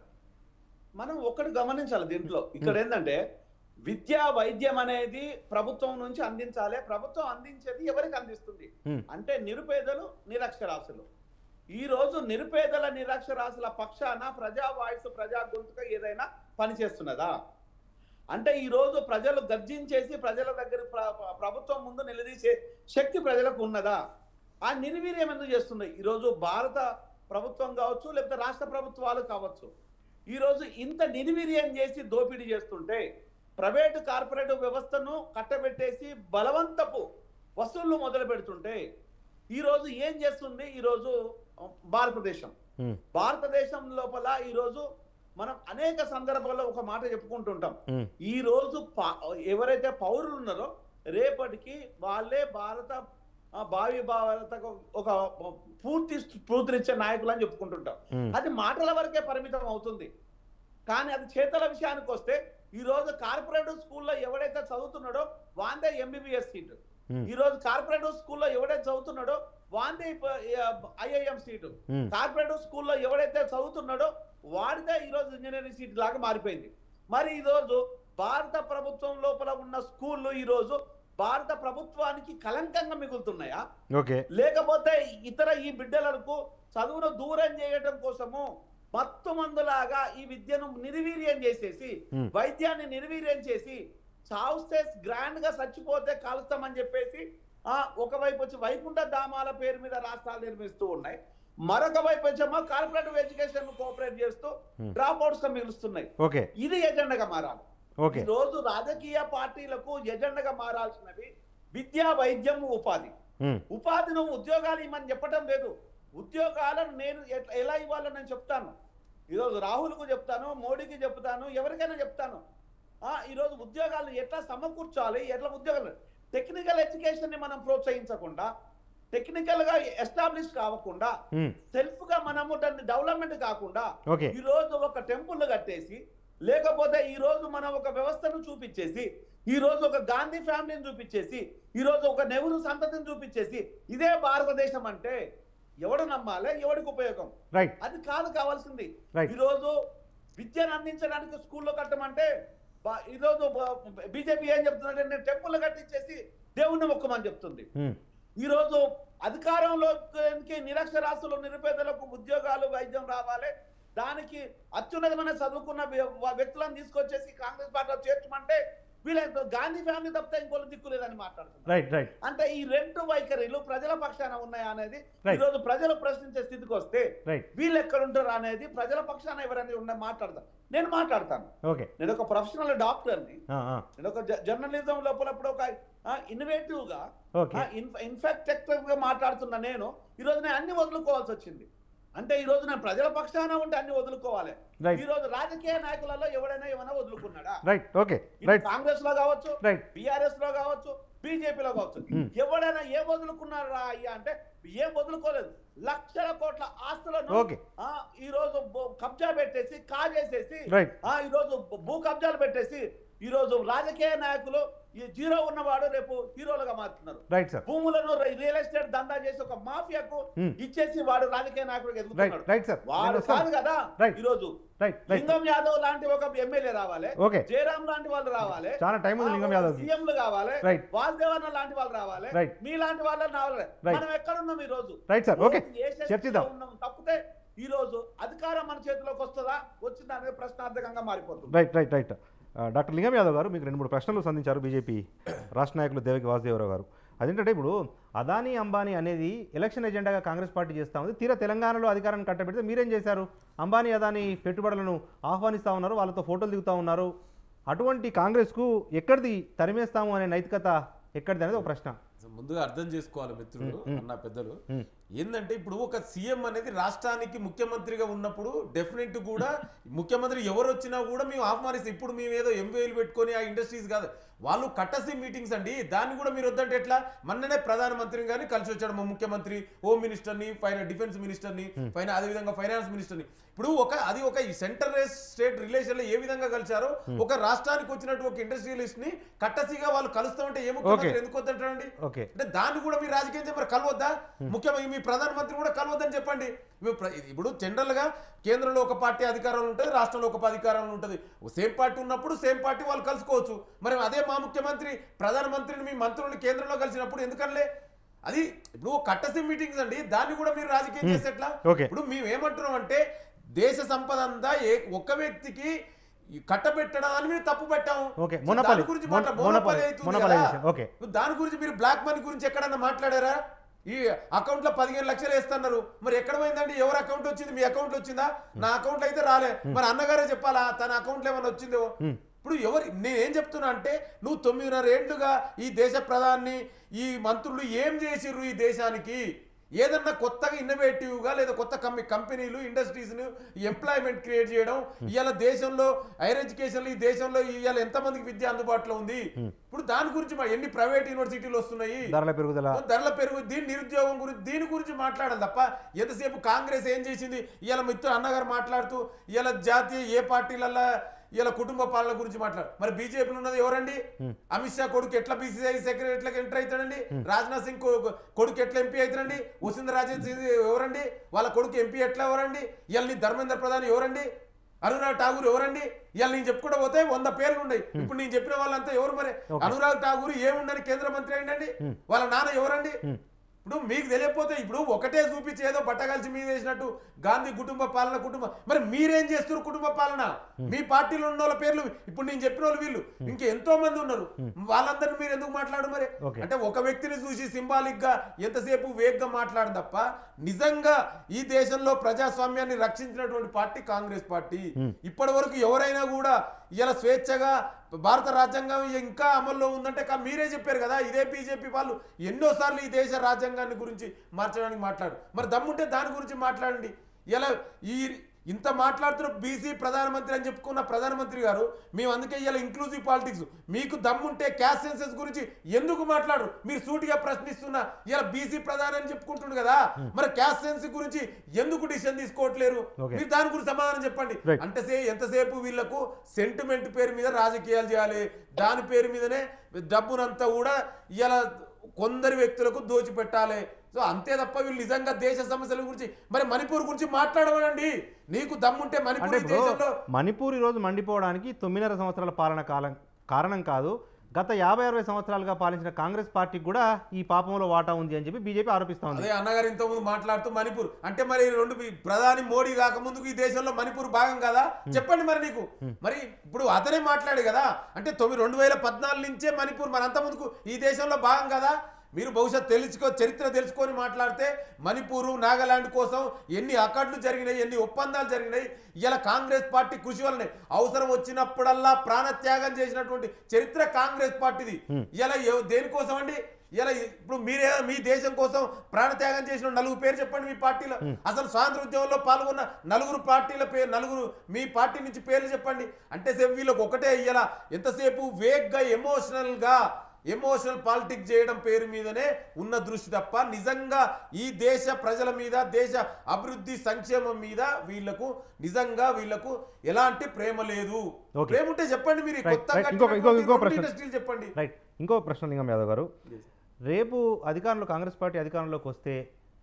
మనం ఒకటి గమనించాలి దీంట్లో ఇక్కడ ఏంటంటే విద్య వైద్యం అనేది ప్రభుత్వం నుంచి అందించాలి ప్రభుత్వం అందించేది ఎవరికి అందిస్తుంది Hmm. అంటే నిరుపేదలు నిరక్షరాస్యులు ఈ రోజు నిరుపేదల నిరక్షరాస్యుల పక్షాన ప్రజా వాయిస్ ప్రజా గొంతుక ఏదైనా పనిచేస్తున్నదా అంటే ఈ రోజు ప్రజలు గర్జించేసి ప్రజల దగ్గర ప్ర- ప్రభుత్వం ముందు నిలదీసే శక్తి ప్రజలకు ఉన్నదా ఆ నిర్వీర్యం ఎందుకు చేస్తుంది ఈరోజు భారత ప్రభుత్వం కావచ్చు లేకపోతే రాష్ట్ర ప్రభుత్వాలు కావచ్చు ఈ రోజు ఇంత నిర్వీర్యం చేసి దోపిడీ చేస్తుంటే ప్రైవేటు కార్పొరేట్ వ్యవస్థను కట్టబెట్టేసి బలవంతపు వసూళ్లు మొదలు పెడుతుంటే ఈ రోజు ఏం చేస్తుంది ఈ రోజు భారతదేశం ఉమ్, భారతదేశం లోపల ఈ రోజు మనం అనేక సందర్భాల్లో ఒక మాట చెప్పుకుంటుంటాం ఉమ్, ఈ రోజు పా- ఎవరైతే పౌరులు ఉన్నారో రేపటికి వాళ్ళే భారత ఆ, భావి భారతకు ఒక పూర్తి స్ఫూర్తినిచ్చే నాయకులు అని చెప్పుకుంటుంటాం ఉమ్, అది మాటల వరకే పరిమితం అవుతుంది కానీ అది చేతల విషయానికి వస్తే ఈ రోజు కార్పొరేట్ స్కూల్లో ఎవడైతే చదువుతున్నాడో వాందే ఎంబీబీఎస్ సీటు ఉమ్, ఈ రోజు కార్పొరేట్ స్కూల్లో ఎవడైతే చదువుతున్నాడో వాందే ఐఐఎం సీటు ఉమ్, కార్పొరేట్ స్కూల్లో ఎవడైతే చదువుతున్నాడో వాడిదే ఈ రోజు ఇంజనీరింగ్ సీట్ లాగా మారిపోయింది మరి ఈ రోజు భారత ప్రభుత్వం లోపల ఉన్న స్కూళ్ళు ఈ రోజు భారత ప్రభుత్వానికి కలంకంగా మిగులుతున్నాయా ఓకే లేకపోతే ఇతర ఈ బిడ్డలకు చదువును దూరం చేయడం కోసము మత్తు మందులాగా ఈ విద్యను నిర్వీర్యం చేసేసి Hmm. వైద్యాన్ని నిర్వీర్యం చేసి చావుస్తే గ్రాండ్ గా చచ్చిపోతే కాలుస్తామని చెప్పేసి ఆ ఒకవైపు వచ్చి వైకుంఠ ధామాల పేరు మీద రాష్ట్రాలు నిర్మిస్తూ ఉన్నాయి మరొక వైపు వచ్చేమో కార్పొరేటివ్ ఎడ్యుకేషన్ కోఆపరేట్ చేస్తూ Hmm. డ్రాప్ అవుట్స్ గా మిగులుస్తున్నాయి ఓకే ఇది ఎజెండాగా మారాలి ఓకే ఈ రోజు రాజకీయ పార్టీలకు ఎజెండాగా మారాల్సినవి విద్యా వైద్యం ఉపాధి ఉమ్, ఉపాధి నువ్వు ఉద్యోగాలు ఇమ్మని చెప్పడం లేదు ఉద్యోగాలను నేను ఎట్లా ఎలా ఇవ్వాలో నేను చెప్తాను ఈరోజు రాహుల్కు చెప్తాను మోడీకి చెప్తాను ఎవరికైనా చెప్తాను ఆ, ఈరోజు ఉద్యోగాలు ఎట్లా సమకూర్చాలి ఎట్లా ఉద్యోగాలు టెక్నికల్ ఎడ్యుకేషన్ని మనం ప్రోత్సహించకుండా టెక్నికల్గా ఎస్టాబ్లిష్ కాకుండా ఉమ్, సెల్ఫ్గా మనము దాన్ని డెవలప్మెంట్ కాకుండా ఓకే ఈ రోజు ఒక టెంపుల్ కట్టేసి లేకపోతే ఈ రోజు మనం ఒక వ్యవస్థను చూపించేసి ఈ రోజు ఒక గాంధీ ఫ్యామిలీని చూపించేసి ఈ రోజు ఒక నెహ్రూ సంతతిని చూపించేసి ఇదే భారతదేశం అంటే ఎవడు నమ్మాలి ఎవడికి ఉపయోగం రైట్ అది కాదు కావాల్సింది Right. ఈ రోజు విద్యను అందించడానికి స్కూల్లో కట్టమంటే బా- ఈ రోజు బీజేపీ ఏం చెప్తుందంటే నేను టెంపుల్ కట్టించేసి దేవుణ్ణి మొక్కమని చెప్తుంది ఉమ్, ఈ రోజు అధికారంలోకి నిరక్షరాస్యులు నిరుపేదలకు ఉద్యోగాలు వైద్యం రావాలి దానికి అత్యున్నతమైన చదువుకున్న వ్య- వ్యక్తులను తీసుకొచ్చేసి కాంగ్రెస్ పార్టీలో చేర్చమంటే వీళ్ళ గాంధీ ఫ్యామిలీ తప్పితే ఇంకోళ్ళు దిక్కు లేదని మాట్లాడుతున్నారు రైట్ రైట్ అంటే ఈ రెండు వైఖరిలు ప్రజల పక్షాన ఉన్నాయా అనేది Right. ఈ రోజు ప్రజలు ప్రశ్నించే స్థితికి వస్తే రైట్ వీళ్ళు ఎక్కడ ఉంటారు అనేది ప్రజల పక్షాన ఎవరైనా ఉన్న మాట్లాడతాను నేను మాట్లాడతాను ఓకే నేను ఒక ప్రొఫెషనల్ డాక్టర్ని ఆ, ఆ, నేను ఒక జ- జర్నలిజం లోపల ఇప్పుడు ఒక ఇన్నోవేటివ్ గా ఓకే ఇన్ఫెక్టివ్ గా మాట్లాడుతున్న నేను ఈ రోజు నేను అన్ని వదులుకోవాల్సి వచ్చింది అంటే ఈ రోజు నేను ప్రజల పక్షాన ఉంటే అన్ని వదులుకోవాలి రైట్ ఈ రోజు రాజకీయ నాయకులలో ఎవడైనా ఏమైనా వదులుకున్నాడా రైట్ ఓకే ఇది రైట్ కాంగ్రెస్ లో కావచ్చు రైట్ బిఆర్ఎస్ లో కావచ్చు బీజేపీలో కావచ్చు Hmm. ఎవడైనా ఏం వదులుకున్నారా అయ్యా అంటే ఏం వదులుకోలేదు లక్షల కోట్ల ఆస్తులను ఓకే ఆ, ఈ రోజు బో- కబ్జా పెట్టేసి కాజేసేసి రైట్ ఆ ఈ రోజు భూ కబ్జాలు పెట్టేసి ఈ రోజు రాజకీయ నాయకులు ఈ జీరో ఉన్నవాడు రేపు హీరోలుగా మారుతున్నారు రైట్ సార్ భూములను రి- రియల్ ఎస్టేట్ దందా చేసి ఒక మాఫియాకు Hmm. ఇచ్చేసి వాడు రాజకీయ నాయకుడికి రైట్ ఎదుగుతున్నాడు రైట్ సార్ వాడు నేను వస్తాను. కాదు కదా Right. ఈ రోజు రైట్ రైట్ లింగం యాదవ్ లాంటి ఒక ఎమ్మెల్యే రావాలి ఓకే జయరాం లాంటి వాళ్ళు రావాలి చాలా టైం ఉంది లింగం యాదవ్కి సీఎంలు కావాలి రైట్ వాసుదేవన్న లాంటి వాళ్ళు రావాలి Right. మీ లాంటి వాళ్ళు రావాలి Right. మనం ఎక్కడున్నాం ఈ రోజు రైట్ సార్ ఓకే ఏ శక్తిలో చర్చిద్దాం. ఉన్నాం తప్పితే ఈ రోజు అధికారం మన చేతిలోకి వస్తుందా వచ్చిందా అనేది ప్రశ్నార్థకంగా మారిపోతుంది రైట్ రైట్ రైట్ ఆ, డాక్టర్ లింగం యాదవ్ గారు మీకు రెండు మూడు ప్రశ్నలు సంధించారు బీజేపీ రాష్ట్ర నాయకులు దేవకి వాసుదేవరావు గారు అదేంటంటే ఇప్పుడు అదానీ అంబానీ అనేది ఎలక్షన్ ఎజెండాగా కాంగ్రెస్ పార్టీ చేస్తూ ఉంది తీరా తెలంగాణలో అధికారాన్ని కట్టబెడితే మీరేం చేశారు అంబానీ అదానీ పెట్టుబడులను ఆహ్వానిస్తూ ఉన్నారు వాళ్ళతో ఫోటోలు దిగుతూ ఉన్నారు అటువంటి కాంగ్రెస్కు ఎక్కడిది తరిమేస్తాము అనే నైతికత ఎక్కడిది అనేది ఒక ప్రశ్న సో ముందుగా అర్థం చేసుకోవాలి మిత్రులు అన్న పెద్దలు మ్మ్. ఏంటంటే ఇప్పుడు ఒక సీఎం అనేది రాష్ట్రానికి ముఖ్యమంత్రిగా ఉన్నప్పుడు డెఫినెట్ కూడా ముఖ్యమంత్రి ఎవరు వచ్చినా కూడా మేము ఆహ్వానిస్తాం ఇప్పుడు మేము ఏదో ఎంవేలు పెట్టుకొని ఆ ఇండస్ట్రీస్ కాదు వాళ్ళు కట్టసి మీటింగ్స్ అండి దాన్ని కూడా మీరు వద్దంటే ఎట్లా మొన్ననే ప్రధానమంత్రిని కానీ కలిసి వచ్చాడు మా ముఖ్యమంత్రి హోమ్ మినిస్టర్ని ఫైన డిఫెన్స్ మినిస్టర్ని ఫైన అదేవిధంగా ఫైనాన్స్ మినిస్టర్ని ఇప్పుడు ఒక అది ఒక ఈ సెంటర్ స్టేట్ రిలేషన్ లో ఏ విధంగా కలిశారో ఒక రాష్ట్రానికి వచ్చినట్టు ఒక ఇండస్ట్రియలిస్ట్ ని కట్టసిగా వాళ్ళు కలుస్తూ ఉంటే ఏ ముఖ్యమంత్రి Okay. ఎందుకు వద్దంటారండి ఓకే అంటే దాన్ని కూడా మీరు రాజకీయం చెప్పారు కలవద్దా ముఖ్యమంత్రి మీ ప్రధానమంత్రి కూడా కలవద్దని చెప్పండి ఇప్పుడు ప్ర- ఇప్పుడు జనరల్ గా కేంద్రంలో ఒక పార్టీ అధికారంలో ఉంటుంది రాష్ట్రంలో ఒక అధికారంలో ఉంటుంది సేమ్ పార్టీ ఉన్నప్పుడు సేమ్ పార్టీ వాళ్ళు కలుసుకోవచ్చు మరి అదే మా ముఖ్యమంత్రి ప్రధానమంత్రిని మీ మంత్రుల్ని కేంద్రంలో కలిసినప్పుడు ఎందుకనలే అది ఇప్పుడు కట్టసి మీటింగ్స్ అండి దాన్ని కూడా మీరు రాజకీయం చేస్తే ఎట్లా Okay. ఇప్పుడు మేము ఏమంటున్నాం అంటే దేశ సంపద అంతా ఏ ఒక్క వ్యక్తికి ఈ కట్టబెట్టడం అని మేము తప్పు పెట్టాము ఓకే సో మొనపల్లి దాని గురించి మొన- మాట్లా- మొనపల్లి మోనోపాలి అవుతుంది మొనపల్లి కదా. విషయం. ఓకే దాని గురించి మీరు బ్లాక్ మనీ గురించి ఎక్కడన్నా మాట్లాడారా ఈ అకౌంట్ లో పదిహేను లక్షలు వేస్తున్నారు మరి ఎక్కడ పోయిందండి ఎవరి అకౌంట్ వచ్చింది మీ అకౌంట్ లో వచ్చిందా నా అకౌంట్ లో అయితే రాలే మరి అన్నగారే చెప్పాలా తన అకౌంట్ లో ఏమైనా వచ్చిందో Hmm. ఇప్పుడు ఎవరు నేనేం చెప్తున్నా అంటే నువ్వు తొమ్మిదిన్నర ఏళ్లుగా ఈ దేశ ప్రధాని ఈ మంత్రులు ఏం చేసిర్రు ఈ దేశానికి ఏదన్నా కొత్తగా innovative గా లేదా కొత్త కంపె కంపెనీలు ఇండస్ట్రీస్ను ఎంప్లాయ్మెంట్ క్రియేట్ చేయడం ఇవాళ దేశంలో హైయర్ ఎడ్యుకేషన్ ఈ దేశంలో ఇవాళ ఎంతమందికి విద్య అందుబాటులో ఉంది ఇప్పుడు దాని గురించి మా- ఎన్ని ప్రైవేట్ యూనివర్సిటీలు వస్తున్నాయి ధరల పెరుగుదల ధరల పెరుగు దీని నిరుద్యోగం గురించి దీని గురించి మాట్లాడాలి తప్ప ఎంతసేపు కాంగ్రెస్ ఏం చేసింది ఇవాళ మిత్రుడు అన్నగారు మాట్లాడుతూ ఇవాళ జాతీయ ఏ పార్టీలల్లా ఇలా కుటుంబ పాలన గురించి మాట్లాడు మరి బీజేపీలో ఉన్నది ఎవరండి అమిత్ షా కొడుకు ఎట్లా బీసీఐ సెక్రటరీ ఎట్లా ఎంటర్ అవుతాడండి రాజ్నాథ్ సింగ్ కొ- కొడుకు ఎట్లా ఎంపీ అవుతాడండి వసుంధర రాజే సింగ్ ఎవరండి వాళ్ళ కొడుకు ఎంపీ ఎట్లా ఎవరండి ఇవాళ నీ ధర్మేంద్ర ప్రధాన్ ఎవరండి అనురాగ్ ఠాగూర్ ఎవరండి ఇవాళ నేను చెప్పుకుంటూ పోతే వంద పేర్లు ఉన్నాయి ఇప్పుడు నేను చెప్పిన వాళ్ళంతా ఎవరు మరి అనురాగ్ ఠాగూర్ ఏముండని కేంద్ర మంత్రి అయిందండి వాళ్ళ నాన్న ఎవరండి ఇప్పుడు మీకు తెలియకపోతే ఇప్పుడు ఒకటే చూపించి ఏదో బట్టగలిసి మీద వేసినట్టు గాంధీ కుటుంబ పాలన కుటుంబ మరి మీరేం చేస్తారు కుటుంబ పాలన మీ పార్టీలో ఉన్న వాళ్ళ పేర్లు ఇప్పుడు నేను చెప్పిన వాళ్ళు వీళ్ళు ఇంకా ఎంతో మంది ఉన్నారు వాళ్ళందరినీ మీరు ఎందుకు మాట్లాడు మరి Okay. అంటే ఒక వ్యక్తిని చూసి సింబాలిక్ గా ఎంతసేపు వేగ్గా మాట్లాడు తప్ప నిజంగా ఈ దేశంలో ప్రజాస్వామ్యాన్ని రక్షించినటువంటి పార్టీ కాంగ్రెస్ పార్టీ ఇప్పటి వరకు ఎవరైనా కూడా ఇలా స్వేచ్ఛగా భారత రాజ్యాంగం ఇంకా అమల్లో ఉందంటే కా- మీరే చెప్పారు కదా ఇదే బీజేపీ వాళ్ళు ఎన్నోసార్లు ఈ దేశ రాజ్యాంగాన్ని గురించి మార్చడానికి మాట్లాడు మరి దమ్ముంటే దాని గురించి మాట్లాడండి ఇలా ఈ ఇంత మాట్లాడుతున్న బీసీ ప్రధానమంత్రి అని చెప్పుకున్న ప్రధానమంత్రి గారు మేము అందుకే ఇలా ఇంక్లూజివ్ పాలిటిక్స్ మీకు దమ్ముంటే క్యాస్ట్ సెన్సెస్ గురించి ఎందుకు మాట్లాడు మీరు సూటిగా ప్రశ్నిస్తున్నా ఇలా బీసీ ప్రధాని అని చెప్పుకుంటుండు కదా మరి క్యాస్ట్ సెన్స్ గురించి ఎందుకు డిసిషన్ తీసుకోవట్లేరు Okay. మీరు దాని గురించి సమాధానం చెప్పండి Right. అంటే సే ఎంతసేపు వీళ్ళకు సెంటిమెంట్ పేరు మీద రాజకీయాలు చేయాలి దాని పేరు మీదనే డబ్బునంతా కూడా ఇలా కొందరి వ్యక్తులకు దోచిపెట్టాలి సో అంతే తప్ప వీళ్ళు నిజంగా దేశ సమస్యల గురించి మరి మణిపూర్ గురించి మాట్లాడమనండి నీకు దమ్ముంటే అంటే మణిపూర్ ఈ ఇప్పుడు దేశంలో మణిపూర్ ఈరోజు మండిపోవడానికి తొమ్మిదిన్నర సంవత్సరాల పాలన కాలం కారణం కాదు గత యాభై అరవై సంవత్సరాలుగా పాలించిన కాంగ్రెస్ పార్టీకి కూడా ఈ పాపంలో వాటా ఉంది అని చెప్పి బీజేపీ ఆరోపిస్తా ఉంది అదే అన్నగారు ఇంతకుముందు మాట్లాడుతూ మణిపూర్ అంటే మరి రెండు ఈ ప్రధాని మోడీ కాకముందుకు ఈ దేశంలో మణిపూర్ భాగం కదా చెప్పండి మరి నీకు మరి ఇప్పుడు అతనే మాట్లాడు కదా అంటే తొమ్మిది రెండు వేల పద్నాలుగు నుంచే మణిపూర్ మరి అంత ముందుకు ఈ దేశంలో భాగం కదా మీరు బహుశా తెలుసుకో చరిత్ర తెలుసుకొని మాట్లాడితే మణిపూరు నాగాలాండ్ కోసం ఎన్ని అకడ్లు జరిగినాయి ఎన్ని ఒప్పందాలు జరిగినాయి ఇలా కాంగ్రెస్ పార్టీ కృషి వల్లనే అవసరం వచ్చినప్పుడల్లా ప్రాణత్యాగం చేసినటువంటి చరిత్ర కాంగ్రెస్ పార్టీది ఇలా ఎవ- దేనికోసం అండి ఇలా ఇప్పుడు మీరే మీ దేశం కోసం ప్రాణత్యాగం చేసిన నలుగురు పేరు చెప్పండి మీ పార్టీలో అసలు స్వాతంత్ర ఉద్యమంలో పాల్గొన్న నలుగురు పార్టీల పేరు నలుగురు మీ పార్టీ నుంచి పేర్లు చెప్పండి అంటే సేపు వీళ్ళకి ఒకటే ఇలా ఎంతసేపు వేగ్గా ఎమోషనల్గా ఎమోషనల్ పాలిటిక్స్ చేయడం పేరు మీదనే ఉన్న దృష్టి తప్ప నిజంగా ఈ దేశ ప్రజల మీద దేశ అభివృద్ధి సంక్షేమం మీద వీళ్ళకు నిజంగా వీళ్ళకు ఎలాంటి ప్రేమ లేదు Okay. ప్రేమ ఉంటే చెప్పండి మీరు Right, కొత్తగా right. ఇంకొక- ఇంకొక- ఇంకొక కట్టినటువంటి ప్రశ్న. ఇండస్ట్రీలు చెప్పండి రైట్ ఇంకో ప్రశ్న లింగం యాదవ్ గారు రేపు అధికారంలో కాంగ్రెస్ పార్టీ అధికారంలోకి వస్తే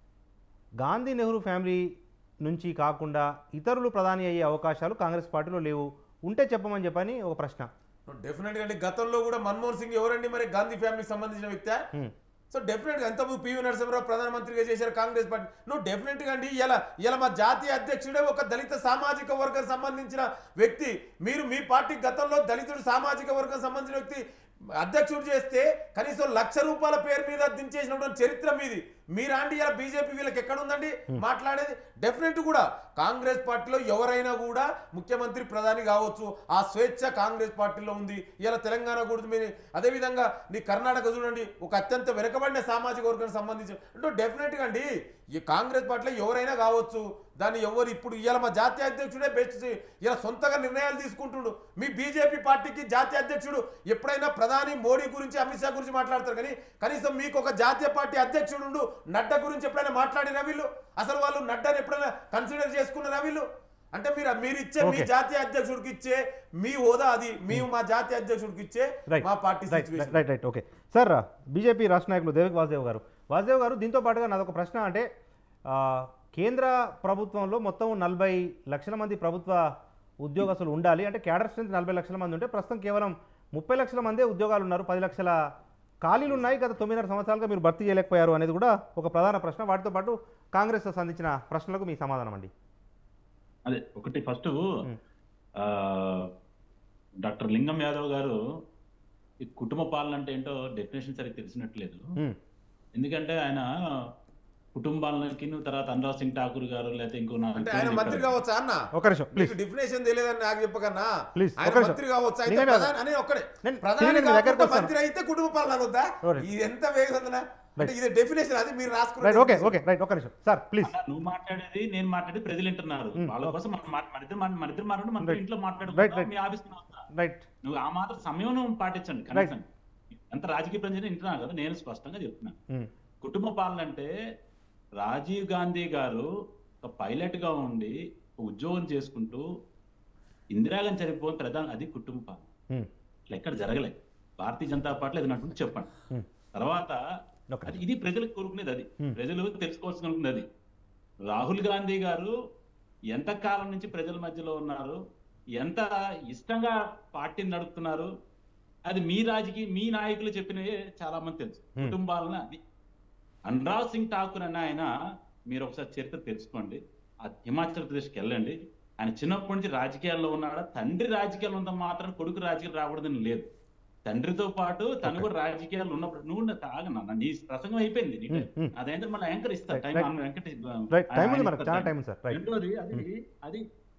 గాంధీ నెహ్రూ ఫ్యామిలీ నుంచి కాకుండా ఇతరులు ప్రధాని అయ్యే అవకాశాలు కాంగ్రెస్ పార్టీలో లేవు ఉంటే చెప్పమని చెప్పని ఒక ప్రశ్న డెఫినెట్ గా అండి గతంలో కూడా మన్మోహన్ సింగ్ ఎవరండి మరి గాంధీ ఫ్యామిలీకి సంబంధించిన వ్యక్తి Hmm. సో డెఫినెట్ గా ఎంతమంది పివి నరసింహరావు ప్రధానమంత్రిగా చేశారు కాంగ్రెస్ పార్టీ నువ్వు డెఫినెట్ గా అండి ఇలా ఇలా మా జాతీయ అధ్యక్షుడే ఒక దళిత సామాజిక వర్గం సంబంధించిన వ్యక్తి మీరు మీ పార్టీ గతంలో దళితుడు సామాజిక వర్గం సంబంధించిన వ్యక్తి అధ్యక్షుడు చేస్తే కనీసం లక్ష రూపాయల పేరు మీద దించేసినటువంటి చరిత్ర మీది మీరాంటి ఇలా బీజేపీ వీళ్ళకి ఎక్కడ ఉందండి మాట్లాడేది డెఫినెట్ కూడా కాంగ్రెస్ పార్టీలో ఎవరైనా కూడా ముఖ్యమంత్రి ప్రధాని కావచ్చు ఆ స్వేచ్ఛ కాంగ్రెస్ పార్టీలో ఉంది ఇలా తెలంగాణ కూడా మీరు అదేవిధంగా నీ కర్ణాటక చూడండి ఒక అత్యంత వెనుకబడిన సామాజిక వర్గానికి సంబంధించి అంటే డెఫినెట్గా అండి ఈ కాంగ్రెస్ పార్టీలో ఎవరైనా కావచ్చు దాన్ని ఎవరు ఇప్పుడు ఇవాళ మా జాతీయ అధ్యక్షుడే బెస్ట్ ఇలా సొంతగా నిర్ణయాలు తీసుకుంటుండు మీ బీజేపీ పార్టీకి జాతీయ అధ్యక్షుడు ఎప్పుడైనా ప్రధాని మోడీ గురించి అమిత్ షా గురించి మాట్లాడతారు కానీ కనీసం మీకు ఒక జాతీయ పార్టీ అధ్యక్షుడు ఉండు నడ్డా గురించి ఎప్పుడైనా మాట్లాడినా వీళ్ళు అసలు వాళ్ళు నడ్డాని ఎప్పుడైనా కన్సిడర్ చేసుకున్నారా వీళ్ళు అంటే మీరు మీరు ఇచ్చే మీ Okay. జాతీయ అధ్యక్షుడికి ఇచ్చే మీ హోదా అది మేము మా జాతీయ అధ్యక్షుడికి ఇచ్చే రైట్ మా party right situation right right okay sir BJP రాష్ట్ర నాయకులు దేవిక్ వాసుదేవ్ గారు వాసుదేవ్ గారు దీంతో పాటుగా నాదొక ప్రశ్న అంటే ఆ, కేంద్ర ప్రభుత్వంలో మొత్తం నలభై లక్షల మంది ప్రభుత్వ ఉద్యోగస్తులు ఉండాలి అంటే క్యాడర్ స్ట్రెంత్ నలభై లక్షల మంది ఉంటే ప్రస్తుతం కేవలం ముప్పై లక్షల మందే ఉద్యోగాలు ఉన్నారు పది లక్షల ఖాళీలు ఉన్నాయి గత తొమ్మిదిన్నర సంవత్సరాలుగా మీరు భర్తీ చేయలేకపోయారు అనేది కూడా ఒక ప్రధాన ప్రశ్న వాటితో పాటు కాంగ్రెస్ సంధించిన ప్రశ్నలకు మీ సమాధానం అండి అదే ఒకటి ఫస్ట్ డాక్టర్ లింగం యాదవ్ గారు ఈ కుటుంబ పాలన అంటే ఏంటో డెఫినేషన్ సరిగ్గా తెలిసినట్లేదు మ్మ్. ఎందుకంటే ఆయన కుటుంబాలకి తర్వాత అనురాగ్ సింగ్ ఠాకూర్ గారు లేకపోతే ఇంకో నా అంటే ఆయన మంత్రి కావచ్చా అన్న ఒక నిమిషం ప్లీజ్ మీకు డిఫినేషన్ తెలియదని నాకు చెప్పకన్నా Please, ఆయన ఒక్క నిమిషం. మంత్రి కావచ్చు అయితే నిజమే కదా? ప్రధాని అని ఒక్కడే నేను ప్రధాని తిరిగి మీ దగ్గరకు కాకుండా వస్తాను. మంత్రి అయితే కుటుంబ పాలన వద్దా Alright. ఇది ఎంత వేగందన అంటే ఇది డెఫినేషన్ అది మీరు రైట్ రాసుకున్నారు ఓకే ఓకే రైట్ ఒక నిమిషం సార్ ప్లీజ్ అన్న, నువ్వు మాట్లాడేది నేను మాట్లాడేది ప్రజలు వింటున్నారు మ్మ్. వాళ్ళ కోసం మన మన- మన ఇద్దరు మన- మన ఇద్దరు మాట్లాడు మన Right. ఇంట్లో Right, మాట్లాడుకుంటాం right. మీ ఆఫీస్ వస్తా రైట్ నువ్వు ఆ మాత్రం సమయం నువ్వు పాటించండి కనీసం ఎంత రాజకీయ ప్రజలు వింటున్నావు కదా నేను స్పష్టంగా చెప్తున్నాను కుటుంబ పాలన అంటే రాజీవ్ గాంధీ గారు ఒక పైలట్ గా ఉండి ఒక ఉద్యోగం చేసుకుంటూ ఇందిరాగాంధీ చనిపోయిన ప్రధాన అది కుటుంబ పాలన ఇట్లా ఎక్కడ జరగలేదు భారతీయ జనతా పార్టీలో అది నటు చెప్పండి Hmm. తర్వాత Okay. అది ఇది ప్రజలకు కోరుకునేది అది Hmm. ప్రజలు తెలుసుకోవాల్సిన అది రాహుల్ గాంధీ గారు ఎంత కాలం నుంచి ప్రజల మధ్యలో ఉన్నారు ఎంత ఇష్టంగా పార్టీని నడుపుతున్నారు అది మీ రాజకీయ మీ నాయకులు చెప్పినవే చాలా మంది తెలుసు Hmm. కుటుంబాలను అది అనురాగ్ సింగ్ ఠాకూర్ అన్న ఆయన మీరు ఒకసారి చరిత్ర తెలుసుకోండి ఆ హిమాచల్ ప్రదేశ్కి వెళ్ళండి ఆయన చిన్నప్పటి నుంచి రాజకీయాల్లో ఉన్నాడా తండ్రి రాజకీయాలు ఉన్నంత మాత్రం కొడుకు రాజకీయాలు రాకూడదని లేదు తండ్రితో పాటు తను కూడా రాజకీయాలు ఉన్నప్పుడు నువ్వు తాగన్న నీ ప్రసంగం అయిపోయింది నీ టైం. అదేంటే మళ్ళీ యాంకర్ ఇస్తా Right, టైం right. అన్న వెంకట రైట్ టైం ఉంది ఆయన మనకు చాలా ఇస్తారు టైం ఉంది సార్ రైట్ రెండోది అది అది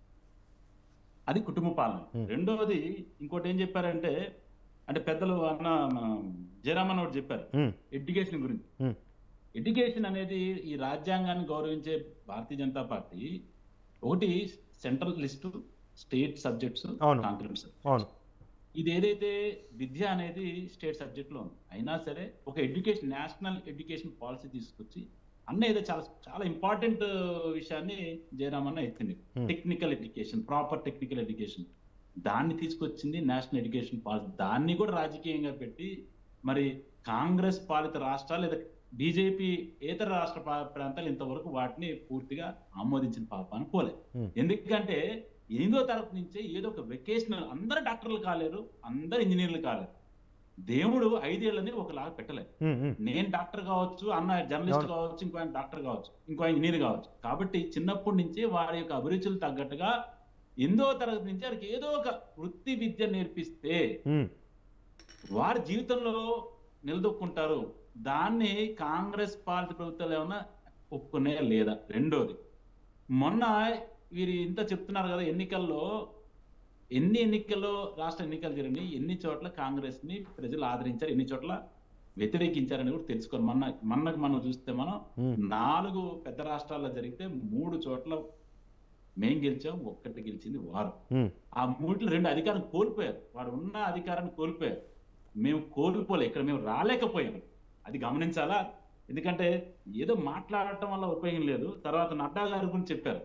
అది కుటుంబ పాలన Hmm. రెండోది ఇంకోటి ఏం చెప్పారంటే అంటే పెద్దలు అన్న మన జయరామన్ ఒకటి చెప్పారు ఎడ్యుకేషన్ గురించి Hmm. ఎడ్యుకేషన్ అనేది ఈ రాజ్యాంగాన్ని గౌరవించే భారతీయ జనతా పార్టీ ఒకటి సెంట్రల్ లిస్టు స్టేట్ సబ్జెక్ట్స్ అవును. కాంక్రీట్స్ అవును ఇది ఏదైతే విద్య అనేది స్టేట్ సబ్జెక్ట్ లో ఉంది అయినా సరే ఒక ఎడ్యుకేషన్ నేషనల్ ఎడ్యుకేషన్ పాలసీ తీసుకొచ్చి అన్న ఏదో చాలా చాలా ఇంపార్టెంట్ విషయాన్ని జయరామన్న ఎత్తింది Hmm. Technical education proper technical education దాన్ని తీసుకొచ్చింది నేషనల్ ఎడ్యుకేషన్ పాలసీ దాన్ని కూడా రాజకీయంగా పెట్టి మరి కాంగ్రెస్ పాలిత రాష్ట్రాలు లేదా బీజేపీ ఏతర రాష్ట్ర పా- ప్రాంతాలు ఇంతవరకు వాటిని పూర్తిగా ఆమోదించిన పాపాన్ని పోలేదు Hmm. ఎందుకంటే ఎనిమిదో తరగతి నుంచే ఏదో ఒక వెకేషనల్ అందరు డాక్టర్లు కాలేరు అందరు ఇంజనీర్లు కాలేరు దేవుడు ఐదేళ్ళని ఒకలాగా పెట్టలేదు ఉమ్, ఉమ్. నేను డాక్టర్ కావచ్చు అన్న జర్నలిస్ట్ అవును. కావచ్చు ఇంకో ఆయన డాక్టర్ కావచ్చు ఇంకో ఆయన ఇంజనీర్ కావచ్చు కాబట్టి చిన్నప్పటి నుంచి వారి యొక్క అభిరుచులు తగ్గట్టుగా ఎనిమిదో తరగతి నుంచి వారికి ఏదో ఒక వృత్తి విద్య నేర్పిస్తే ఉమ్. వారి జీవితంలో నిలదొక్కుంటారు దాన్ని కాంగ్రెస్ పార్టీ ప్రభుత్వాలు ఏమన్నా ఒప్పుకునే లేదా రెండోది మొన్న వీరు ఇంత చెప్తున్నారు కదా ఎన్నికల్లో ఎన్ని ఎన్నికల్లో రాష్ట్ర ఎన్నికలు జరిగినాయి ఎన్ని చోట్ల కాంగ్రెస్ ని ప్రజలు ఆదరించారు ఎన్ని చోట్ల వ్యతిరేకించారని కూడా తెలుసుకోవాలి మొన్న మొన్నకు మనం చూస్తే మనం ఉమ్. నాలుగు పెద్ద రాష్ట్రాల్లో జరిగితే మూడు చోట్ల మేం గెలిచాం ఒక్కటి గెలిచింది వారు ఉమ్. ఆ మూటిలో రెండు అధికారం కోల్పోయారు వాడు ఉన్న అధికారాన్ని కోల్పోయారు మేము కోల్పోలే ఇక్కడ మేము రాలేకపోయాం అది గమనించాలా ఎందుకంటే ఏదో మాట్లాడటం వల్ల ఉపయోగం లేదు తర్వాత నడ్డా గారి గురించి చెప్పారు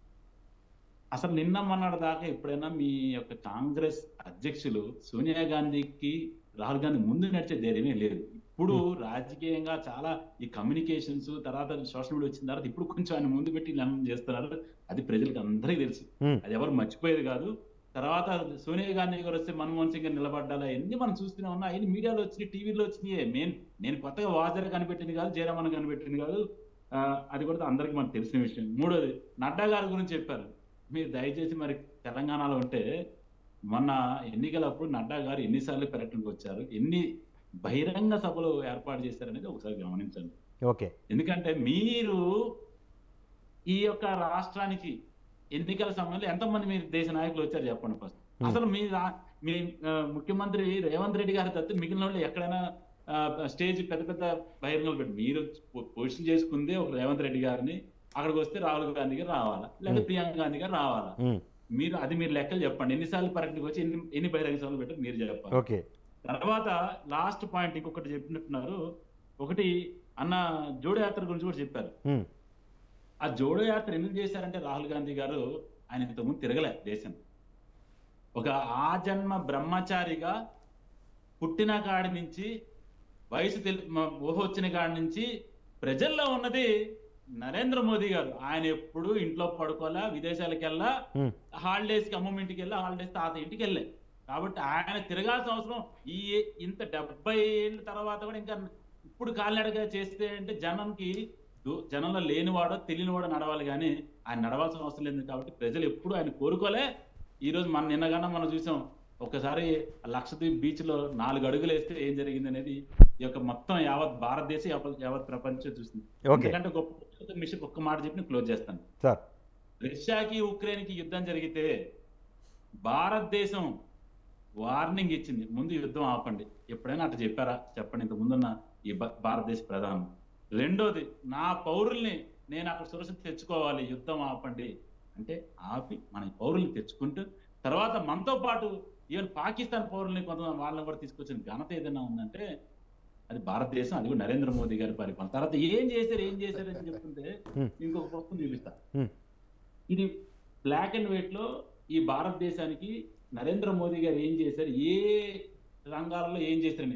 అసలు నిన్న మొన్నటి దాకా ఎప్పుడైనా మీ యొక్క కాంగ్రెస్ అధ్యక్షులు సోనియా గాంధీకి రాహుల్ గాంధీ ముందు నడిచే ధైర్యమే లేదు ఇప్పుడు రాజకీయంగా చాలా ఈ కమ్యూనికేషన్స్ తర్వాత సోషల్ మీడియా వచ్చిన తర్వాత ఇప్పుడు కొంచెం ఆయన ముందు పెట్టి ఇలా చేస్తున్నారు అది ప్రజలకు అందరికీ తెలుసు ఉమ్. అది ఎవరు మర్చిపోయేది కాదు తర్వాత సోనియా గాంధీ గారు వస్తే మన్మోహన్ సింగ్ గారు నిలబడ్డాలా ఎన్ని మనం చూస్తూనే ఉన్నా అన్ని మీడియాలో వచ్చినాయి టీవీలో వచ్చినాయి నేను నేను కొత్తగా వాజర్ కనిపెట్టింది కాదు జయరామన్ కనిపెట్టింది కాదు ఆ, అది కూడా అందరికీ మనకు తెలిసిన విషయం మూడోది నడ్డా గారి గురించి చెప్పారు మీరు దయచేసి మరి తెలంగాణలో ఉంటే మొన్న ఎన్నికలప్పుడు నడ్డా గారు ఎన్నిసార్లు పర్యటనకు వచ్చారు ఎన్ని బహిరంగ సభలు ఏర్పాటు చేశారనేది ఒకసారి గమనించండి ఓకే ఎందుకంటే మీరు ఈ యొక్క రాష్ట్రానికి ఎన్నికల సమయంలో ఎంతమంది మీరు దేశ నాయకులు వచ్చారు చెప్పండి ఫస్ట్ Hmm. అసలు మీ రా- మీ ఆ, ముఖ్యమంత్రి రేవంత్ రెడ్డి గారి తప్ప మిగిలిన వాళ్ళు ఎక్కడైనా ఆ, స్టేజ్ పెద్ద పెద్ద బహిరంగలు పెట్టి మీరు పొ- పొజిషన్ చేసుకుందే ఒక రేవంత్ రెడ్డి గారిని అక్కడికి వస్తే రాహుల్ గాంధీ గారు రావాలా లేదా Hmm. ప్రియాంక గాంధీ గారు రావాలా ఉమ్, మీరు అది మీరు లెక్కలు చెప్పండి ఎన్నిసార్లు పర్యటనకు వచ్చి ఎన్ని ఎన్ని బహిరంగ సభలు పెట్టారు మీరు చెప్పాలి ఓకే తర్వాత లాస్ట్ పాయింట్ ఇంకొకటి చెప్పినట్టున్నారు ఒకటి అన్న జోడో యాత్ర గురించి కూడా చెప్పారు ఉమ్, ఆ జోడో యాత్ర ఎందుకు చేశారంటే రాహుల్ గాంధీ గారు ఆయన ఇంతకుముందు తిరగలే దేశం ఒక ఆ జన్మ బ్రహ్మచారిగా పుట్టిన కాడి నుంచి వయసు తెలి మ- ఊహ వచ్చిన కాడి నుంచి ప్రజల్లో ఉన్నది నరేంద్ర మోదీ గారు ఆయన ఎప్పుడు ఇంట్లో పడుకోలే విదేశాలకు వెళ్ళా ఉమ్, హాలిడేస్ కి అమ్మమ్మ ఇంటికి వెళ్ళా హాలిడేస్ తాత ఇంటికి వెళ్ళే కాబట్టి ఆయన తిరగాల్సిన అవసరం ఈ ఇంత డెబ్బై ఏళ్ళ తర్వాత కూడా ఇంకా ఇప్పుడు కాలినడగా చేస్తే అంటే జనంకి దు- జనంలో లేనివాడో తెలియనివాడో నడవాలి కానీ ఆయన నడవాల్సిన అవసరం లేదు కాబట్టి ప్రజలు ఎప్పుడు ఆయన కోరుకోలే ఈ రోజు మన నిన్నగానే మనం చూసాం ఒకసారి లక్షద్వీప్ బీచ్ లో నాలుగు అడుగులు వేస్తే ఏం జరిగింది అనేది ఈ యొక్క మొత్తం యావత్ భారతదేశం యావత్ యావత్ ప్రపంచం చూసింది ఓకే ఎందుకంటే గొప్ప మిషన్ ఒక్క మాట చెప్పి క్లోజ్ చేస్తాను సార్ రష్యాకి ఉక్రెయిన్కి యుద్ధం జరిగితే భారతదేశం వార్నింగ్ ఇచ్చింది ముందు యుద్ధం ఆపండి ఎప్పుడైనా అట్లా చెప్పారా చెప్పండి ఇంత ముందున్న ఈ భ- భారతదేశ ప్రధాని రెండోది నా పౌరుల్ని నేను అక్కడ సురక్షిత తెచ్చుకోవాలి యుద్ధం ఆపండి అంటే ఆపి మన పౌరుల్ని తెచ్చుకుంటూ తర్వాత మనతో పాటు ఈవెన్ పాకిస్తాన్ పౌరుల్ని కొంతమంది వాళ్ళని కూడా తీసుకొచ్చిన ఘనత ఏదైనా ఉందంటే అది భారతదేశం అది కూడా నరేంద్ర మోదీ గారి పరిపాలన తర్వాత ఏం చేశారు ఏం చేశారు అని చెప్తుంటే Hmm. ఇంకొక పుస్తకం చూపిస్తా Hmm. ఇది బ్లాక్ అండ్ వైట్ లో ఈ భారతదేశానికి నరేంద్ర మోదీ గారు ఏం చేశారు ఏ రంగాలలో ఏం చేశారని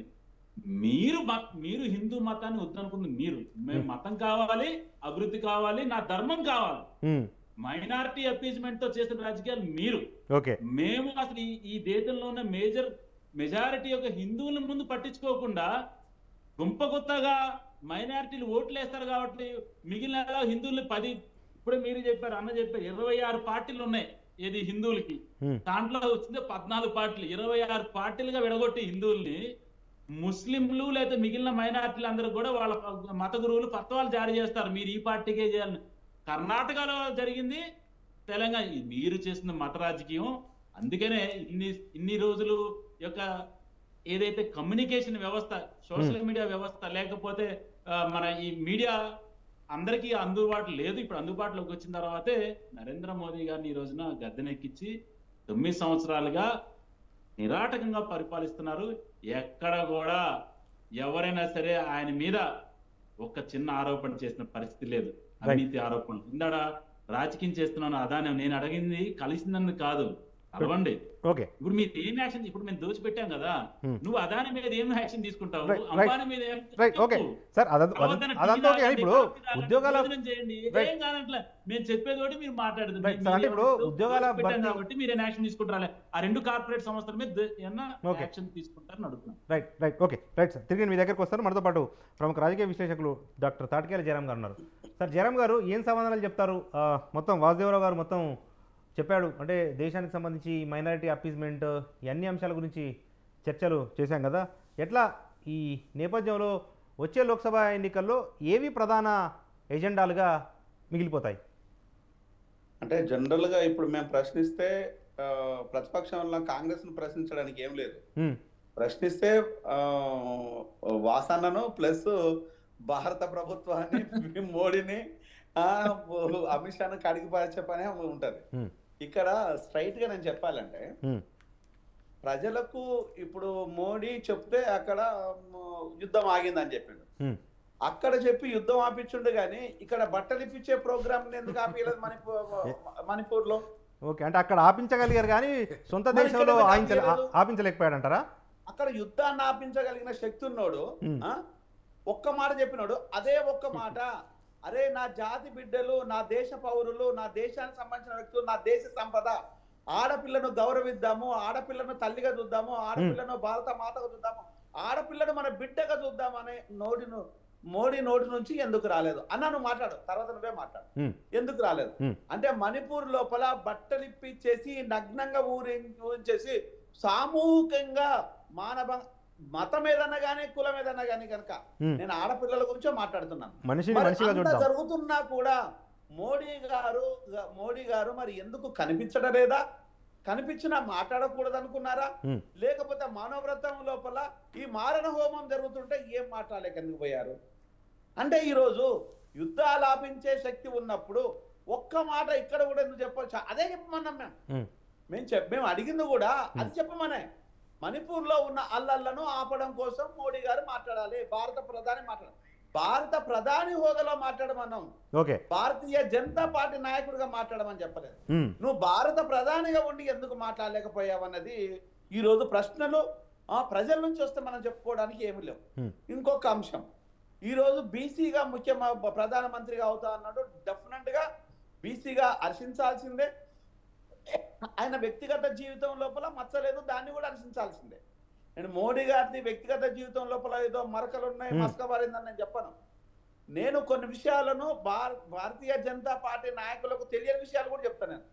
మీరు మత- మీరు హిందూ మతాన్ని వద్దనుకుంది మీరు మేము మతం కావాలి అభివృద్ధి కావాలి నా ధర్మం కావాలి ఉమ్, మైనారిటీ అపీజ్మెంట్ తో చేసిన రాజకీయాలు మీరు ఓకే మేము అసలు ఈ ఈ దేశంలో ఉన్న మేజర్ మెజారిటీ యొక్క హిందువుల ముందు పట్టించుకోకుండా గుంపగుత్తగా మైనారిటీలు ఓట్లు వేస్తారు కాబట్టి మిగిలిన హిందువులు పది ఇప్పుడే మీరు చెప్పారు అన్న చెప్పారు ఇరవై ఆరు పార్టీలు ఉన్నాయి ఏది హిందువులకి ఉమ్, దాంట్లో వచ్చింది పద్నాలుగు పార్టీలు ఇరవై ఆరు పార్టీలుగా విడగొట్టి హిందువుల్ని ముస్లింలు లేదా మిగిలిన మైనార్టీలు అందరూ కూడా వాళ్ళ మత గురువులు పత్వాలు జారీ చేస్తారు మీరు ఈ పార్టీకే చేయాలని కర్ణాటకలో జరిగింది తెలంగాణ ఇది మీరు చేసిన మత రాజకీయం అందుకనే ఇన్ని ఇన్ని రోజులు యొక్క ఏదైతే కమ్యూనికేషన్ వ్యవస్థ సోషల్ మీడియా వ్యవస్థ లేకపోతే ఆ, మన ఈ మీడియా అందరికీ అందుబాటు లేదు ఇప్పుడు అందుబాటులోకి వచ్చిన తర్వాతే నరేంద్ర మోదీ గారిని ఈ రోజున గద్దెనెక్కించి తొమ్మిది సంవత్సరాలుగా నిరాటకంగా పరిపాలిస్తున్నారు ఎక్కడ కూడా ఎవరైనా సరే ఆయన మీద ఒక చిన్న ఆరోపణ చేసిన పరిస్థితి లేదు అవినీతి ఆరోపణ ఇందాడ రాజకీయం చేస్తున్నాను అదాని నేను అడిగింది కలిసిందని కాదు కలవండి ఓకే ఇప్పుడు మీరు ఏం యాక్షన్ ఇప్పుడు మేము దోచిపెట్టాం కదా Hmm. నువ్వు అదాని మీద ఏం యాక్షన్ తీసుకుంటావు Right, right. అంబానీ మీద ఏం రైట్ ఓకే చెప్పు. సార్ అదంతా ప్రవర్తన అదంతా ఓకే టీ ఇప్పుడు తాగండి, కాఫీ తాగండి, ఉద్యోగాల భోజనం చేయండి Right. ఏం కానట్లే మేము చెప్పేది ఒకటి మీరు మాట్లాడదు Right, sir, అంటే ఇప్పుడు ఉద్యోగాల భర్తీ- కాబట్టి మీరు ఏం యాక్షన్ తీసుకుంటారా ఆ రెండు కార్పొరేట్ సంస్థల మీద ద- ఏమన్నా Okay. యాక్షన్ తీసుకుంటారని అడుగుతున్నాను right right okay right sir తిరిగి మీ దగ్గరకు వస్తారు మనతో పాటు ప్రముఖ రాజకీయ విశ్లేషకులు డాక్టర్ తాటికేల జయరామ్ గారు ఉన్నారు సార్ జయరామ్ గారు ఏం సమాధానాలు చెప్తారు ఆ, మొత్తం వాసుదేవరావు గారు మొత్తం చెప్పాడు అంటే దేశానికి సంబంధించి మైనారిటీ అపీజ్మెంట్ ఈ అన్ని అంశాల గురించి చర్చలు చేశాం కదా ఎట్లా ఈ నేపథ్యంలో వచ్చే లోక్సభ ఎన్నికల్లో ఏవి ప్రధాన ఎజెండాలుగా మిగిలిపోతాయి అంటే జనరల్ గా ఇప్పుడు మేము ప్రశ్నిస్తే ఆ, ప్రతిపక్షంలో కాంగ్రెస్ ను ప్రశ్నించడానికి ఏం లేదు ఉమ్, ప్రశ్నిస్తే ఆ, వాసనను ప్లస్ భారత ప్రభుత్వాన్ని మోడీని ఆ, అమిత్ షాను కడిగి పరిచే పనే ఉంటది ఉమ్, ఇక్కడ స్ట్రైట్ గా నేను చెప్పాలంటే ఉమ్, ప్రజలకు ఇప్పుడు మోడీ చెప్తే అక్కడ మ, యుద్ధం ఆగిందని చెప్పిండు ఉమ్, అక్కడ చెప్పి యుద్ధం ఆపించుండు కానీ ఇక్కడ బట్టలు ఇప్పించే ప్రోగ్రామ్ ఎందుకు ఆపించలేదు మణిపూర్ మణిపూర్ లో ఓకే అంటే అక్కడ ఆపించగలిగారు కానీ సొంత మరి దేశంలో ఇక్కడ ఆయించ ఆపించలేదు. ఆపించలేకపోయాడంటారా అక్కడ యుద్ధాన్ని ఆపించగలిగిన శక్తి ఉన్నోడు ఉమ్. ఆ, ఒక్క మాట చెప్పినోడు అదే ఒక్క మాట అరే నా జాతి బిడ్డలు నా దేశ పౌరులు నా దేశానికి సంబంధించిన వ్యక్తులు నా దేశ సంపద ఆడపిల్లను గౌరవిద్దాము ఆడపిల్లను తల్లిగా చూద్దాము ఆడపిల్లను భారత మాతగా చూద్దాము ఆడపిల్లను మన బిడ్డగా చూద్దాము అనే నోటిను మోడీ నోటి నుంచి ఎందుకు రాలేదు అన్న నువ్వు మాట్లాడు తర్వాత నువ్వే మాట్లాడు ఉమ్, ఎందుకు రాలేదు ఉమ్. అంటే అంటే మణిపూర్ లోపల బట్టలిప్పిచ్చేసి నగ్నంగా ఊరి ఊరించేసి సామూహికంగా మానవ మతం ఏదన్నా కానీ కులం ఏదన్నా కానీ కనుక ఉమ్. నేను ఆడపిల్లల గురించే మాట్లాడుతున్నాను మనిషిని మరి మనిషిగా అంత చూద్దాం జరుగుతున్నా కూడా మోడీ గారు మోడీ గారు మరి ఎందుకు కనిపించడం లేదా కనిపించినా మాట్లాడకూడదు అనుకున్నారా ఉమ్. లేకపోతే మానవవ్రతం లోపల ఈ మారణ హోమం జరుగుతుంటే ఏం మాట్లాడలేక ఎందుకు పోయారు అంటే ఈరోజు యుద్ధాలు ఆపించే శక్తి ఉన్నప్పుడు ఒక్క మాట ఇక్కడ కూడా ఎందుకు చెప్పొచ్చు అదే చెప్పమన్నాం మేము ఉమ్, మేము చెప్ మేము అడిగింది కూడా అది చెప్పమనే మణిపూర్లో ఉన్న అల్లర్లను ఆపడం కోసం మోడీ గారు మాట్లాడాలి భారత ప్రధాని మాట్లాడాలి భారత ప్రధాని హోదాలో మాట్లాడమన్నాం ఓకే భారతీయ జనతా పార్టీ నాయకుడిగా మాట్లాడమని చెప్పలేదు ఉమ్, నువ్వు భారత ప్రధానిగా ఉండి ఎందుకు మాట్లాడలేకపోయావన్నది ఈ రోజు ప్రశ్నలు ఆ ప్రజల నుంచి వస్తే మనం చెప్పుకోవడానికి ఏమీ లేవు Hmm. ఇంకొక అంశం ఈ రోజు బీసీగా ముఖ్య ప్రధానమంత్రిగా అవుతా అన్నాడు డెఫినెట్ గా బీసీగా హర్షించాల్సిందే ఆయన వ్యక్తిగత జీవితం లోపల మచ్చలేదు దాన్ని కూడా హర్షించాల్సిందే నేను మోడీ గారిది వ్యక్తిగత జీవితం లోపల ఏదో మరకలు ఉన్నాయి Hmm. మసకబారిందని నేను చెప్పను నేను కొన్ని విషయాలను భార భారతీయ జనతా పార్టీ నాయకులకు తెలియని విషయాలు కూడా చెప్తాను నేను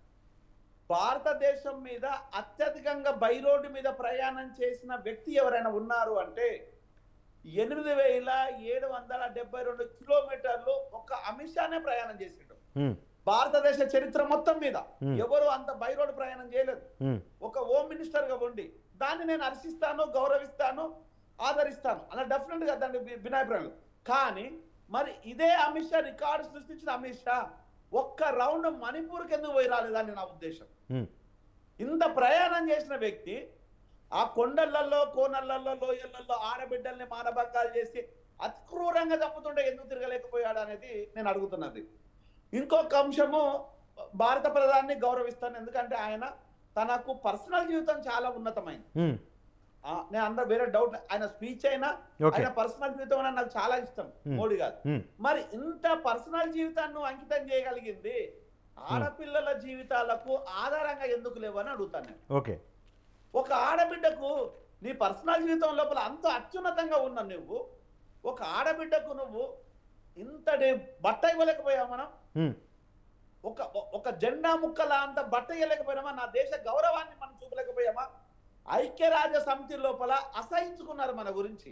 భారతదేశం మీద అత్యధికంగా బై రోడ్డు మీద ప్రయాణం చేసిన వ్యక్తి ఎవరైనా ఉన్నారు అంటే ఎనిమిది వేల ఏడు వందల డెబ్బై రెండు కిలోమీటర్లు ఒక అమిత్ షానే ప్రయాణం చేసిండు ఉమ్, భారతదేశ చరిత్ర మొత్తం మీద Hmm. ఎవరు అంత బై రోడ్డు ప్రయాణం చేయలేదు ఉమ్, ఒక హోమ్ మినిస్టర్ గా ఉండి దాన్ని నేను హర్షిస్తాను గౌరవిస్తాను ఆదరిస్తాను అలా డెఫినెట్ గా దాన్ని వి- వినాయకురాలు కానీ మరి ఇదే అమిత్ షా రికార్డు సృష్టించిన అమిత్ షా ఒక్క రౌండ్ మణిపూర్కి ఎందుకు పోయి రాలేదని నా ఉద్దేశం ఉమ్, ఇంత ప్రయాణం చేసిన వ్యక్తి ఆ కొండలలో కోనలలో లోయలలో ఆడబిడ్డల్ని మానభంగాలు చేసి అతి క్రూరంగా చంపుతుంటే ఎందుకు తిరగలేకపోయాడు అనేది నేను అడుగుతున్నది ఇంకొక అంశము భారత ప్రధాని గౌరవిస్తాను ఎందుకంటే ఆయన తనకు పర్సనల్ జీవితం చాలా ఉన్నతమైంది ఉమ్, ఆ, నేను అందరూ వేరే డౌట్ ఆయన స్పీచ్ అయినా ఓకే ఆయన పర్సనల్ జీవితం అయినా నాకు చాలా ఇష్టం Hmm. మోడీ గారు ఉమ్, మరి ఇంత పర్సనల్ జీవితాన్ని నువ్వు అంకితం చేయగలిగింది ఆడపిల్లల జీవితాలకు ఆధారంగా ఎందుకు లేవు అని అడుగుతాను నేను ఓకే ఒక ఆడబిడ్డకు నీ పర్సనల్ జీవితం లోపల అంత అత్యున్నతంగా ఉన్న నువ్వు ఒక ఆడబిడ్డకు నువ్వు ఇంతటి బట్ట ఇవ్వలేకపోయావు మనం ఉమ్, ఒక ఒక జెండా ముక్కల అంత బట్ట ఇవ్వలేకపోయామా నా దేశ గౌరవాన్ని మనం చూపలేకపోయామా ఐక్యరాజ్య సమితి లోపల అసహించుకున్నారు మన గురించి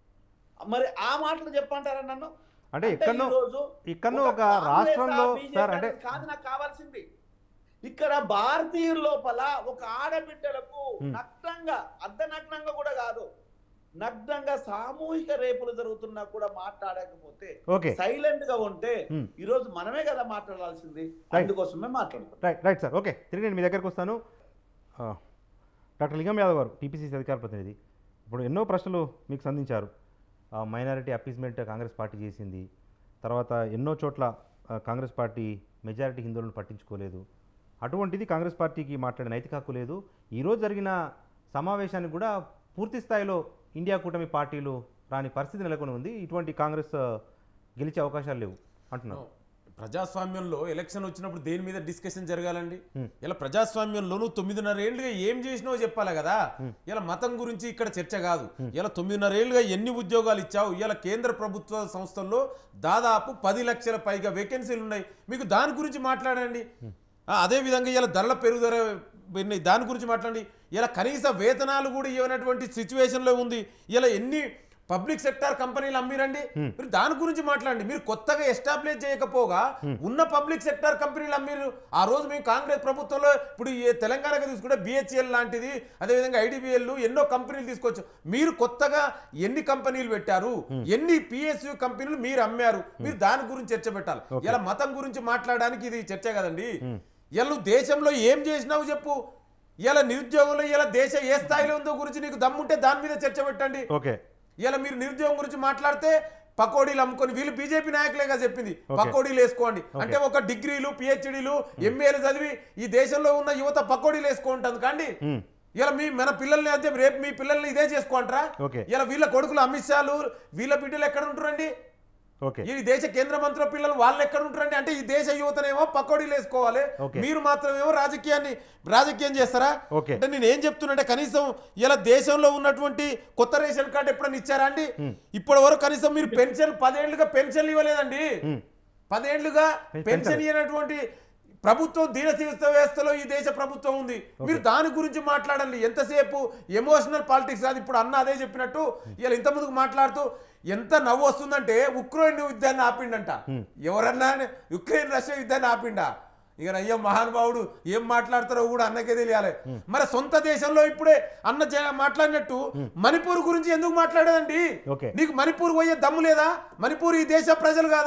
మరి ఆ మాటలు చెప్పంటారా నన్ను అంటే ఎక్కడో ఈ రోజు ఇక్కడో ఒక కాంగ్రెస్ రాష్ట్రంలో BJP సార్ అంటే అనేది కాదు నాకు కావాల్సింది ఇక్కడ భారతీయుల లోపల ఒక ఆడబిడ్డలకు Hmm. నగ్నంగా అర్ధనగ్నంగా కూడా కాదు నగ్నంగా సామూహిక రేపులు జరుగుతున్నా కూడా మాట్లాడకపోతే ఓకే సైలెంట్ గా ఉంటే Hmm. ఈ రోజు మనమే కదా మాట్లాడాల్సింది అందుకోసమే మాట్లాడుతాం రైట్ రైట్ సార్ ఓకే తిరిగి నేను మీ దగ్గరకు వస్తాను ఆ, డాక్టర్ లింగం యాదవ్ గారు టీపీసీసీ అధికార ప్రతినిధి ఇప్పుడు ఎన్నో ప్రశ్నలు మీకు సంధించారు మైనారిటీ అపీస్మెంట్ కాంగ్రెస్ పార్టీ చేసింది తర్వాత ఎన్నో చోట్ల ఆ, కాంగ్రెస్ పార్టీ మెజారిటీ హిందువులను పట్టించుకోలేదు అటువంటిది కాంగ్రెస్ పార్టీకి మాట్లాడే నైతిక హక్కు లేదు ఈరోజు జరిగిన సమావేశానికి కూడా పూర్తి స్థాయిలో ఇండియా కూటమి పార్టీలు రాని పరిస్థితి నెలకొని ఉంది ఇటువంటి కాంగ్రెస్ ఆ, గెలిచే అవకాశాలు లేవు అంటున్నారు ప్రజాస్వామ్యంలో ఎలక్షన్ వచ్చినప్పుడు దేని మీద డిస్కషన్ జరగాలండి Hmm. ఇలా ప్రజాస్వామ్యంలో నువ్వు తొమ్మిదిన్నర ఏళ్ళుగా ఏం చేసినావో చెప్పాలి కదా ఇలా మతం గురించి ఇక్కడ చర్చ కాదు ఇలా తొమ్మిదిన్నర ఏళ్ళుగా ఎన్ని ఉద్యోగాలు ఇచ్చావు ఇలా కేంద్ర ప్రభుత్వ సంస్థల్లో దాదాపు పది లక్షల పైగా వేకెన్సీలు ఉన్నాయి మీకు దాని గురించి మాట్లాడండి ఆ, అదే విధంగా ఇలా ధరల పెరుగుదల పెరిగినాయి. దాని గురించి మాట్లాడండి ఇలా కనీస వేతనాలు కూడా ఇవ్వనటువంటి సిచ్యువేషన్లో ఉంది ఇలా ఎన్ని పబ్లిక్ సెక్టార్ కంపెనీలు అమ్మిరండి మీరు దాని గురించి మాట్లాడండి మీరు కొత్తగా ఎస్టాబ్లిష్ చేయకపోగా ఉన్న పబ్లిక్ సెక్టార్ కంపెనీలు అమ్మిరు ఆ రోజు మేము కాంగ్రెస్ ప్రభుత్వంలో ఇప్పుడు ఈ తెలంగాణకు తీసుకుంటే బిహెచ్ఎల్ లాంటిది అదేవిధంగా ఐడిబిఎల్ ఎన్నో కంపెనీలు తీసుకొచ్చు మీరు కొత్తగా ఎన్ని కంపెనీలు పెట్టారు ఎన్ని పిఎస్యు కంపెనీలు మీరు అమ్మారు మీరు దాని గురించి చర్చ పెట్టాలి ఇలా మతం గురించి మాట్లాడడానికి ఇది చర్చ కదండి ఇలా నువ్వు దేశంలో ఏం చేసినావు చెప్పు ఇలా నిరుద్యోగంలో ఇలా దేశ ఏ స్థాయిలో ఉందో గురించి నీకు దమ్ముంటే దాని మీద చర్చ పెట్టండి ఓకే ఇలా మీరు నిరుద్యోగం గురించి మాట్లాడితే పకోడీలు అమ్ముకొని వీళ్ళు బీజేపీ నాయకులేగా చెప్పింది పకోడీలు వేసుకోండి అంటే ఒక డిగ్రీలు పిహెచ్డీలు ఎంఏలు చదివి ఈ దేశంలో ఉన్న యువత పకోడీలు వేసుకుంటుంది కండి ఉమ్, ఇలా మీ మన పిల్లల్ని అయితే రేపు మీ పిల్లల్ని ఇదే చేసుకుంటారా ఓకే. ఇలా వీళ్ళ కొడుకులు అమిత్ షాలు వీళ్ళ బిడ్డలు ఎక్కడ ఉంటారండి ఓకే ఈ దేశ కేంద్ర మంత్రుల పిల్లలు వాళ్ళు ఎక్కడ ఉంటారండి అంటే ఈ దేశ యువతనేమో పకోడీలు వేసుకోవాలి ఓకే. మీరు మాత్రమేమో రాజకీయాన్ని రాజకీయం చేస్తారా ఓకే. అంటే నేను ఏం చెప్తున్నా కనీసం ఇలా దేశంలో ఉన్నటువంటి కొత్త రేషన్ కార్డు ఎప్పుడైనా ఇచ్చారా అండి ఇప్పటి వరకు కనీసం మీరు పెన్షన్ పదేళ్లుగా పెన్షన్లు ఇవ్వలేదండి ఉమ్, పదేళ్లుగా పెంచారు. పెన్షన్ ఇవ్వనటువంటి ప్రభుత్వం దీనశీర్ష వ్యవస్థలో ఈ దేశ ప్రభుత్వం ఉంది మీరు దాని గురించి మాట్లాడండి ఎంతసేపు ఎమోషనల్ పాలిటిక్స్ అది ఇప్పుడు అన్న అదే చెప్పినట్టు ఇలా ఇంత ముందుకు మాట్లాడుతూ ఎంత నవ్వు వస్తుందంటే ఉక్రెయిన్ యుద్ధాన్ని ఆపిండంట ఎవరన్నా ఉక్రెయిన్ రష్యా యుద్ధాన్ని ఆపిండా ఇక అయ్యో మహానుభావుడు ఏం మాట్లాడతారో కూడా అన్నకే తెలియాలి మరి సొంత దేశంలో ఇప్పుడే అన్న జ- మాట్లాడినట్టు మణిపూర్ గురించి ఎందుకు మాట్లాడేదండి ఓకే. నీకు మణిపూర్ పోయే దమ్ము లేదా మణిపూర్ ఈ దేశ ప్రజలు కాదా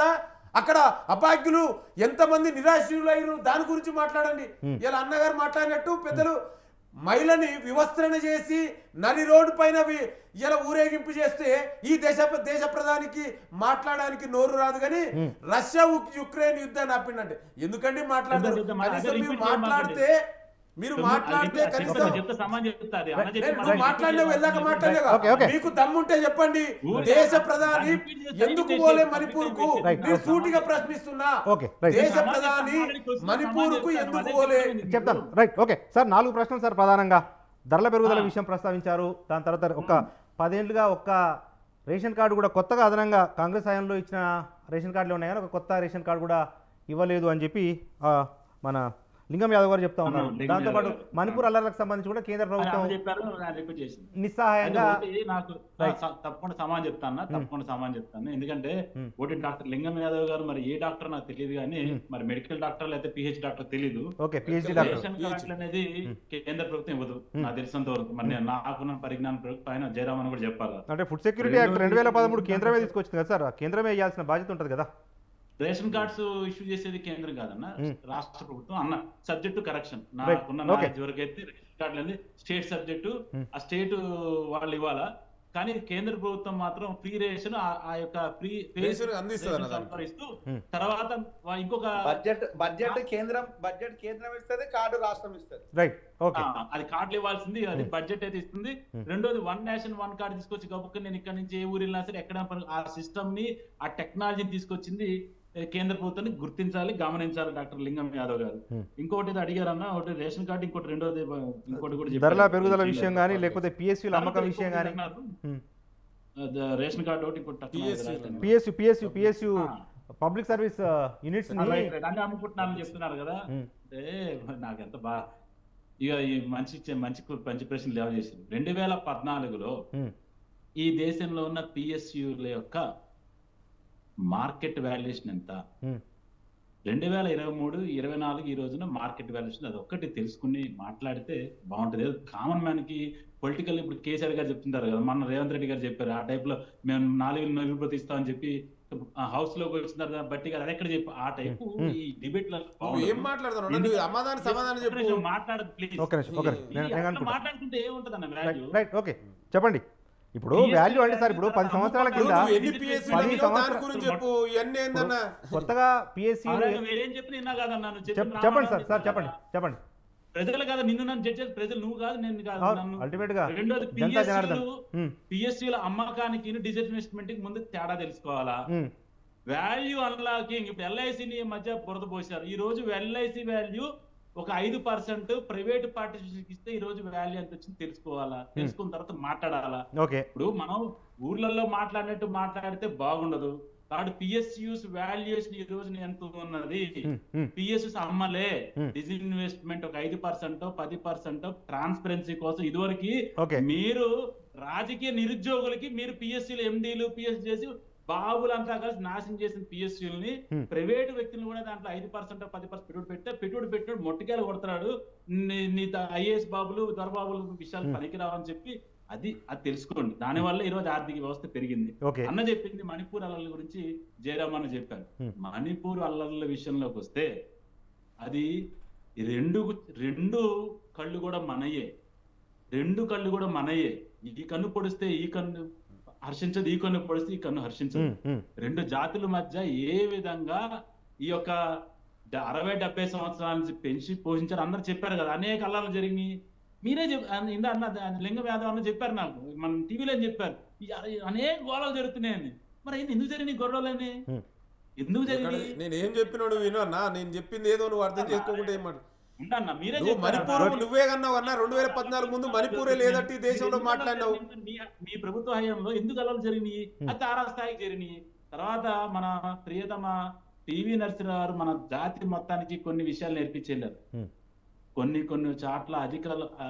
అక్కడ అభాగ్యులు ఎంతమంది నిరాశ్రులు అయ్యారు దాని గురించి మాట్లాడండి ఇలా అన్నగారు మాట్లాడినట్టు పెద్దలు మహిళని వివస్త్రణ చేసి నరి రోడ్డు పైన వి- ఇలా ఊరేగింపు చేస్తే ఈ దేశ దేశ ప్రధానికి మాట్లాడడానికి నోరు రాదు కానీ రష్యా ఉక్- యుక్రెయిన్ యుద్ధాన్ని ఆపిండంటే ఎందుకండి మాట్లాడతారు యుద్ధం అదే కనీసం మీరు repeat చేయమాకండి. మాట్లాడితే మీరు మాట్లాడితే కనీసం చెప్తే సమాజం చెప్తా అది అన్న నేను చెప్పి నువ్వు మనం మాట్లాడినావు వెళ్ళాక ఓకే, ఓకే. మాట్లాడలేగా మీకు దమ్ముంటే చెప్పండి ఊరికే దేశ దాన్ని ప్రధాని repeat చేసి ఎందుకు repeat పోలే చేసి మణిపూర్ కు రైట్, మీరు ఓకే. సూటిగా ప్రశ్నిస్తున్నా ఓకే, రైట్. దేశ సమాజం ప్రధాని సమాజానికి వస్తున్న మణిపూర్ కు సమాజం ఎందుకు అదే పోలే చెప్తాను. చెప్తాను రైట్ ఓకే సార్ నాలుగు ప్రశ్నలు సార్ ప్రధానంగా ధరల పెరుగుదల ఆ. విషయం ప్రస్తావించారు దాని తర్వాత ఒక పదేండ్లుగా ఒక్క రేషన్ కార్డు కూడా కొత్తగా అదనంగా కాంగ్రెస్ హయాంలో ఇచ్చిన రేషన్ కార్డులు ఉన్నాయి కానీ ఒక కొత్త రేషన్ కార్డు కూడా ఇవ్వలేదు అని చెప్పి ఆ, మన లింగం యాదవ్ గారు చెప్తా ఉన్నారు అవును, లింగం దాంతోపాటు యాదవ్ గారు. మణిపూర్ అల్లర్లకు సంబంధించి కూడా కేంద్ర అని ప్రభుత్వం అన్న చెప్పారు నేను రిపీట్ చేసింది నిస్సహాయంగా అయితే ఒకటి నాకు ఆ, రైట్. స- తప్పకుండా సమాన్ చెప్తాను తప్పకుండా సమాన్ చెప్తాను ఎందుకంటే మ్మ్. ఒకటి డాక్టర్ లింగం యాదవ్ గారు మరి ఏ డాక్టర్ నాకు తెలియదు కానీ మరి మెడికల్ డాక్టర్ లేకపోతే పిహెచ్ డాక్టర్ తెలియదు ఓకే పిహెచ్డి డాక్టర్ రేషన్ కార్డులు అనేది కేంద్ర ప్రభుత్వం ఇవ్వదు నాకు తెలిసినంత వరకు మరి నేను నాకున్న పరిజ్ఞానం ప్రకారం పైన జయరామ్ అని కూడా చెప్పాలి అంటే ఫుడ్ సెక్యూరిటీ యాక్ట్ రెండు వేల పదమూడు కేంద్రమే తీసుకొచ్చింది కదా సార్ ఆ కేంద్రమే ఇవ్వాల్సిన బాధ్యత ఉంటుంది కదా రేషన్ కార్డ్స్ ఇష్యూ చేసేది కేంద్రం కాదన్న మ్మ్. రాష్ట్ర ప్రభుత్వం అన్న సబ్జెక్ట్ టు కరెక్షన్ Right. నాకున్న Okay. నాలెడ్జ్ వరకు అయితే రేషన్ కార్డులు అనేది స్టేట్ సబ్జెక్టు మ్మ్. ఆ స్టేట్ వాళ్ళు ఇవ్వాలా కానీ కేంద్ర ప్రభుత్వం మాత్రం ఫ్రీ రేషన్ ఆ- ఆ యొక్క ఫ్రీ రేషన్ అందిస్తుంది అన్న దానికి. ఇస్తూ మ్మ్. తర్వాత వా- ఇంకొక బడ్జెట్ బడ్జెట్ కేంద్రం బడ్జెట్ కేంద్రం ఇస్తుంది కార్డు రాష్ట్రం ఇస్తుంది రైట్ ఓకే ఆ, అది కార్డులు ఇవ్వాల్సింది అది బడ్జెట్ అయితే ఇస్తుంది రెండోది వన్ నేషన్ వన్ కార్డ్ తీసుకొచ్చి గబుక్క నేను ఇక్కడ నుంచి ఏ ఊరు వెళ్ళినా సరే ఎక్కడ పని- ఆ సిస్టమ్ ని ఆ టెక్నాలజీని తీసుకొచ్చింది ఏ, కేంద్ర ప్రభుత్వాన్ని గుర్తించాలి గమనించాలి డాక్టర్ లింగం యాదవ్ గారు Hmm. ఇంకోటి ఏదో అడిగారన్న ఒకటి రేషన్ కార్డు ఇంకోటి రెండోది ఇంకోటి కూడా ధరల చెప్పారు. పెరుగుదల విషయం కానీ లేకపోతే పిఎస్సీల ధరల అమ్మకం పెరుగుదల విషయం కానీ అన్నారు. ఆ, రేషన్ కార్డు ఒకటి ఇంకోటి టక్కున PSU రాయండి. పిఎస్యు పిఎస్యు పిఎస్యు ఆ. పబ్లిక్ సర్వీస్ యూనిట్స్ ఆ, రైట్, రైట్. అన్ని అమ్ముకుంటున్నారని చెప్తున్నారు కదా మ్మ్. అంటే నాకు ఎంత బా ఇక ఈ మంచి మంచి మంచి ప్రశ్నలు లేవ చేసింది రెండు వేల పద్నాలుగులో ఈ దేశంలో ఉన్న పిఎస్యుల యొక్క మార్కెట్ వాల్యుయేషన్ ఎంత రెండు వేల ఇరవై మూడు ఇరవై నాలుగు ఈ రోజున మార్కెట్ వాల్యుయేషన్ అది ఒక్కటి తెలుసుకుని మాట్లాడితే బాగుంటుంది కామన్ మ్యాన్ కి పొలిటికల్ ఇప్పుడు కేసీఆర్ గారు చెప్తుంటారు కదా మన రేవంత్ రెడ్డి గారు చెప్పారు ఆ టైప్ లో మేము నాలుగు నలుగురు ఇస్తామని చెప్పి హౌస్ లోకి వచ్చిన తర్వాత బట్టి గారు అది ఎక్కడ చెప్పి ఆ టైపు ఈ డిబేట్ నువ్వు ఏం మాట్లాడుతున్నావు నువ్వు అమ్మదాని సమాధానం చెప్పు మాట్లాడదు ప్లీజ్ ఒక నిమిషం, ఒక నిమిషం. నేను- నేను అనుకుంటా. మాట్లాడుతుంటే ఏముంటది అన్న రైట్ వాల్యూ రైట్ ఓకే చెప్పండి ఇప్పుడు PSU వాల్యూ అంటే సార్ ఇప్పుడు పది అమ్ముకోవడానికి సంవత్సరాల కింద నువ్వు ఎన్ని పిఎస్సీ పది దాని సంవత్సరాలు- గురించి చెప్పు ఇవన్నీ ఏందన్నా కొత్తగా పిఎస్సీ అలాగే మీరేం చెప్పిన నిన్నా కాదన్నా నువ్వు చెప్పిన చెప్పండి సార్ రామారావు సార్ చెప్పండి చెప్పండి ప్రజలు కాదు నిన్ను నన్ను జడ్జ్ చేసి ప్రజలు నువ్వు కాదు నేను కాదు నన్ను అల్టిమేట్ గా రెండోది జనతా జనార్దన్ ఉమ్, పిఎస్సీల అమ్మకానికి డిజిన్వెస్ట్మెంట్ కి ముందు తేడా తెలుసుకోవాలా ఉమ్, వాల్యూ అన్లాకింగ్ ఇప్పుడు ఎల్ఐసిని ఈ మధ్య బురద పోసారు ఈ రోజు ఎల్ఐసి వాల్యూ ఒక ఐదు పర్సెంట్ ప్రైవేట్ పార్టిసిపేషన్ ఇస్తే ఈ రోజు వాల్యూ ఎంత వచ్చింది తెలుసుకోవాలా తెలుసుకున్న తర్వాత మాట్లాడాలా ఓకే ఇప్పుడు మనం ఊర్లలో మాట్లాడినట్టు మాట్లాడితే బాగుండదు కాబట్టి పిఎస్యూస్ వాల్యుయేషన్ ఈ రోజు ఎంత ఉన్నది ఉమ్, ఉమ్, పిఎస్యూస్ అమ్మలే Hmm. డిజిన్వెస్ట్మెంట్ ఒక ఐదు పర్సెంట్ పది పర్సెంట్ ట్రాన్స్పరెన్సీ కోసం ఇదివరకు ఓకే మీరు రాజకీయ నిరుద్యోగులకి మీరు పిఎస్సీలు ఎండీలు పిఎస్ చేసి బాబులంతా కలిసి నాశనం చేసిన పిఎస్సీలని Hmm. ప్రైవేట్ వ్యక్తులు కూడా దాంట్లో ఐదు పర్సెంట్ పది పర్సెంట్ పెట్టుబడి పెడితే పెట్టుబడి పెట్టాడు మొట్టికాయలు కొడతాడు నీ- నీ ఐఏఎస్ బాబులు దొరబాబులు విషయాలు Hmm. పనికిరావని చెప్పి అది అది తెలుసుకోండి దాని వల్ల ఈ రోజు ఆర్థిక వ్యవస్థ పెరిగింది ఓకే అన్న చెప్పింది మణిపూర్ అల్లర్ల గురించి జయరామ్ అన్న చెప్పారు Hmm. మణిపూర్ అల్లర్ల విషయంలోకి వస్తే అది రెండు రెండు కళ్ళు కూడా మనయే రెండు కళ్ళు కూడా మనయే ఈ కన్ను పొడిస్తే ఈ కన్ను హర్షించదు ఈ కన్ను పొడిస్తే ఈ కన్ను హర్షించదు ఉమ్, ఉమ్, రెండు జాతుల మధ్య ఏ విధంగా ఈ యొక్క డ- అరవై డెబ్బై సంవత్సరాల నుంచి పెంచి పోషించారు అందరు చెప్పారు కదా అనేక అల్లాలు జరిగినాయి మీరే చెప్ అన్న- ఇందా అన్న అది లింగం యాదవ్ అన్న చెప్పారు నాకు మనం టీవీలో చెప్పారు ఈ అర- అనేక గోళాలు జరుగుతున్నాయని మరి ఏంది ఎందుకు జరిగినాయి గొడవలని Hmm. ఎందుకు ఎక్కడ- జరిగినాయి నేను ఏం చెప్పినాడు విను అన్నా నేను చెప్పింది ఏదో నువ్వు అర్థం చేసుకోకుంటే ఏం మాట ఉండన్న మీరే నువ్వు చెప్పారు మణిపూర్ అన్న. నువ్వే కన్నావు అన్నా రెండు వేల పద్నాలుగు ముందు మణిపూరే లేదట్టి ఈ దేశంలో ఎందుకు మాట్లాడినావు అలా మీ- మీ ప్రభుత్వ హయాంలో ఎందుకు అలా జరిగినాయి అది తారా స్థాయికి జరిగినాయి తర్వాత మన ప్రియతమ టీవీ నరసింహారావు మన జాతి మొత్తానికి కొన్ని విషయాలు నేర్పించేళ్ళారు Hmm. కొన్ని కొన్ని చాట్ల అధికారులు ఆ,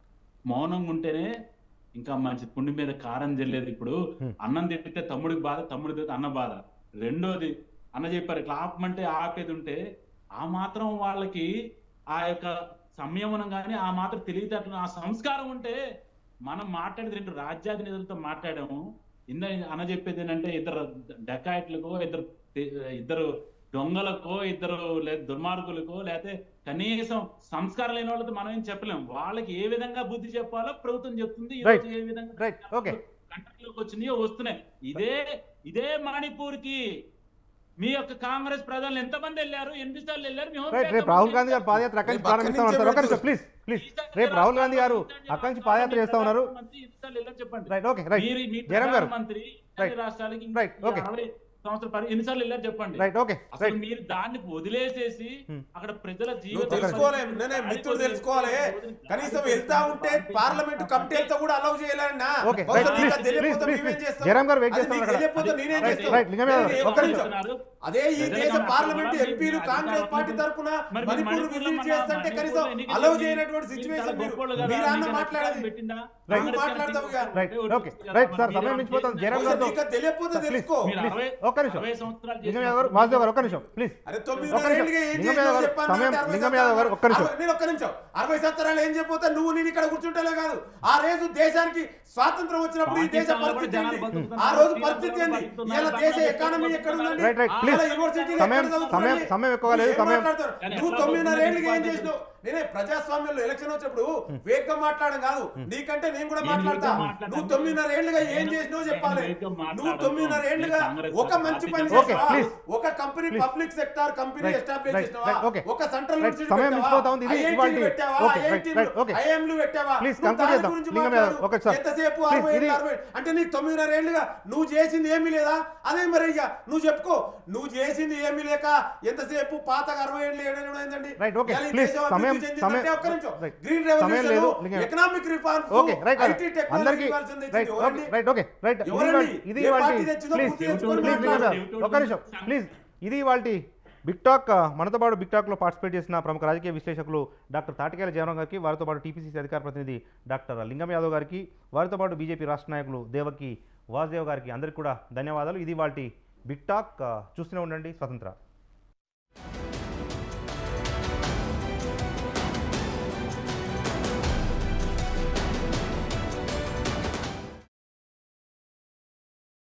మౌనంగా ఉంటేనే ఇంకా మంచి పుండి మీద కారం జల్లేదు ఇప్పుడు Hmm. అన్నం తిప్పితే తమ్ముడికి బాధ తమ్ముడికి తిప్పితే అన్న బాధ రెండోది అన్న చెప్పారు ఇట్లా ఆపమంటే ఆపేది ఉంటే ఆ మాత్రం వాళ్ళకి ఆ యొక్క సంయమనం కానీ ఆ మాత్రం తెలివితేటలు ఆ సంస్కారం ఉంటే మనం మాట్లాడేది రెండు రాజ్యాధినేతలతో మాట్లాడాము ఇంద అన్న చెప్పేది ఏంటంటే ఇద్దరు డెకాయిట్లకు ఇద్దరు తే- ఇద్దరు దొంగలకో ఇద్దరు లేదా దుర్మార్గులకో లేకపోతే కనీసం సంస్కారం లేని వాళ్ళతో మనం ఏం చెప్పలేం వాళ్ళకి ఏ విధంగా బుద్ధి చెప్పాలో ప్రభుత్వం చెప్తుంది ఈ Right. రోజు ఏ విధంగా రైట్ ఓకే కంట్రీలోకి వచ్చినాయో వస్తున్నాయి ఇదే ఇదే మణిపూర్ కి మీ యొక్క కాంగ్రెస్ ప్రధానులు ఎంతమంది వెళ్ళారు ఎన్ని సార్లు వెళ్ళారు మీ హోమ్ రైట్ రేపు రాహుల్ గాంధీ గారు పాదయాత్ర అక్కడి నుంచి రేపు అక్కడి ప్రారంభిస్తా ఉన్నారు సార్ ఒక నుంచే నిమిషం ప్లీజ్ ప్లీజ్ రేపు రాహుల్ గాంధీ గారు అక్కడి నుంచి పాదయాత్ర చేస్తా ఉన్నారు చెప్పండి రైట్ ఓకే రైట్ మీరు మీ జయరామ్ గారు ప్రధానమంత్రి Right. అన్ని రాష్ట్రాలకి Right. Okay. అరవై సంవత్సరాల పరి ఎన్నిసార్లు వెళ్ళారు చెప్పండి రైట్ ఓకే అసలు రైట్ మీరు దాన్ని వదిలేసేసి Hmm. అక్కడ ప్రజల నువ్వు జీవితం తెలుసుకోవాలి నేనే మిత్రుడు తెలుసుకోవాలి కనీసం వెళ్తా ఉంటే పార్లమెంట్ కమిటీలతో కూడా అలౌ చేయాలన్నా ఓకే బహుశా రైట్ నీకు ప్లీజ్ అది తెలియకపోతే ప్లీజ్ మేమేం ప్లీజ్ చేస్తాం? జయరామ్ గారు వెయిట్ అది చేస్తున్నారు నీకు అక్కడ తెలియకపోతే నేనేం రైట్ చేస్తాం? రైట్ లింగం యాదవ్ నేను గారు, ఒక్క నిమిషం చెప్తున్నారు. అదే ఈ ప్రజల దేశ గమనం పార్లమెంట్ కూడా ఎంపీలు మీ కాంగ్రెస్ అధికారంలో పార్టీ ఉన్నారు. తరపున మరి మణిపూర్ మణిపూర్లో విజిట్ మన- చేస్తుంటే మణిపూర్లో కనీసం ఎన్నికలు అలౌ జరిగి చేయనటువంటి ఇంత సిచ్యువేషన్ మీరు గొప్పోళ్ళు కదా, మీరు అన్న మీకు మాట్లాడేది పెట్టిందా? రైట్. కాంగ్రెస్ మాట్లాడతావు పార్టీ ఇక. రైట్ ఓటు ఓకే వేసి రైట్ కదా, సార్ మీరు సమయం అలా మించిపోతుంది జయరామ్ బహుశా గారితో నీకు తెలియకపోతే ప్లీజ్ తెలుసుకో మీరు ప్లీజ్ అరవై- ఒక్క నిమిషం అరవై సంవత్సరాలు లింగం చేసిన యాదవ్ గారు వాసుదేవ్ గారు ఒక్క నిమిషం ప్లీజ్ అరే తొమ్మిది ఒక్క నిమిషం. ఏళ్ళుగా ఏం లింగం చేసినావు యాదవ్ గారు, చెప్పాను సమయం- అంటే అరవై లింగం యాదవ్ గారు, ఒక్క నిమిషం. అరవై- నేను ఒక్క నిమిషం అరవై సంవత్సరాలు ఏం చెప్పితే నువ్వు నేను ఇక్కడ కూర్చుంటేలే కాదు ఆ రోజు దేశానికి స్వాతంత్రం వచ్చినప్పుడు ఈ దేశ పాకిస్తాన్లో కూడా పరిస్థితి జనాలు ఏంటి బతుకుతున్నారు. ఆ రోజు శ్రీలంకలో పరిస్థితి ఏంటి బతుకుతున్నారు. ఇలా దేశ బంగ్లాదేశ్ ఎకానమీ లో ఎక్కడ ఉందండి బతుకుతున్నారు. Right, right, please. ఇలా యూనివర్సిటీలు సమయం- ఎక్కడ చదువుతున్నాయి? సమయం- సమయం ఎక్కువ లేదు, నువ్వు ఏం సమయం- మాట్లాడతావు? కానీ నువ్వు ఎట్లా తొమ్మిదిన్నర బతుకుతున్నారు ఏళ్ళుగా ఏం బాధ్యత? చేసినావు నేనే ప్రజాస్వామ్యంలో ఎలక్షన్ వచ్చినప్పుడు వేగంగా మాట్లాడడం కాదు నీకంటే నేను కూడా నేను మాట్లాడతా వేగంగా మాట్లాడను. నువ్వు తొమ్మిదిన్నర ఏళ్ళుగా ఏం నేను- చేసినావో నేను చెప్పాలి వేగంగా నువ్వు మాట్లాడను. తొమ్మిదిన్నర ఏళ్ళుగా నేను కాంగ్రెస్ ఒక మంచి పని పార్టీ చేసావా ప్లీజ్. ఒక company please. Public sector company right, establish right, చేసినావా రైట్, ఓకే. ఒక సెంట్రల్ రైట్, యూనివర్సిటీ సమయం పెట్టావా? మించిపోతా ఉంది. ఇది IIT ఇవాల్టి- పెట్టావా? Okay, right, IIT right, okay. ఐఎంలు పెట్టావా ప్లీజ్, నువ్వు కంక్లూడ్ దాని చేద్దాం. గురించి లింగం మాట్లాడు. Yadav, okay, sir. ఎంతసేపు ప్లీజ్, అరవై ఇది- ఏళ్ళు, అరవై ఏళ్ళు. అంటే నీకు తొమ్మిదిన్నర ఏళ్ళుగా నువ్వు చేసింది ఏమీ లేదా అదే మరి ఇక నువ్వు చెప్పుకో నువ్వు చేసింది ఏమీ లేక ఎంతసేపు పాత అరవై ఏళ్ళు ఏడేళ్ళు ఏంటండి రైట్, ఓకే. ఇవాళ ఈ ప్లీజ్, దేశం సమయం- అభివృద్ధి చెందిందంటే సమయం- ఒక్క నిమిషం. రైట్. గ్రీన్ సమయం లేదు, revolution Lingam- economic reform okay right IT technology అందరికి ఇవ్వాల్సింది రైట్ ఓకే ఎవరండి? రైట్ ఓకే రైట్ ఇది ఎవరండి? ఇవాల్టి- ఇది ఏ ఇవాల్టి పార్టీ తెచ్చిందో ప్లీజ్ పూర్తి తెచ్చుకొని ప్లీజ్ లింగం మాట్లాడు. యాదవ్, ఒక్క నిమిషం ప్లీజ్ ఇది ఇవాల్టి బిగ్ టాక్ మనతో పాటు బిగ్ టాక్లో పార్టిసిపేట్ చేసిన ప్రముఖ రాజకీయ విశ్లేషకులు డాక్టర్ తాటికేల జయరాం గారికి వారితో పాటు టీపీసీసీ అధికార ప్రతినిధి డాక్టర్ లింగం యాదవ్ గారికి వారితో పాటు బీజేపీ రాష్ట్ర నాయకులు దేవకి వాసుదేవ్ గారికి అందరికీ కూడా ధన్యవాదాలు ఇది వాటి బిగ్ టాక్ చూస్తూనే ఉండండి స్వతంత్ర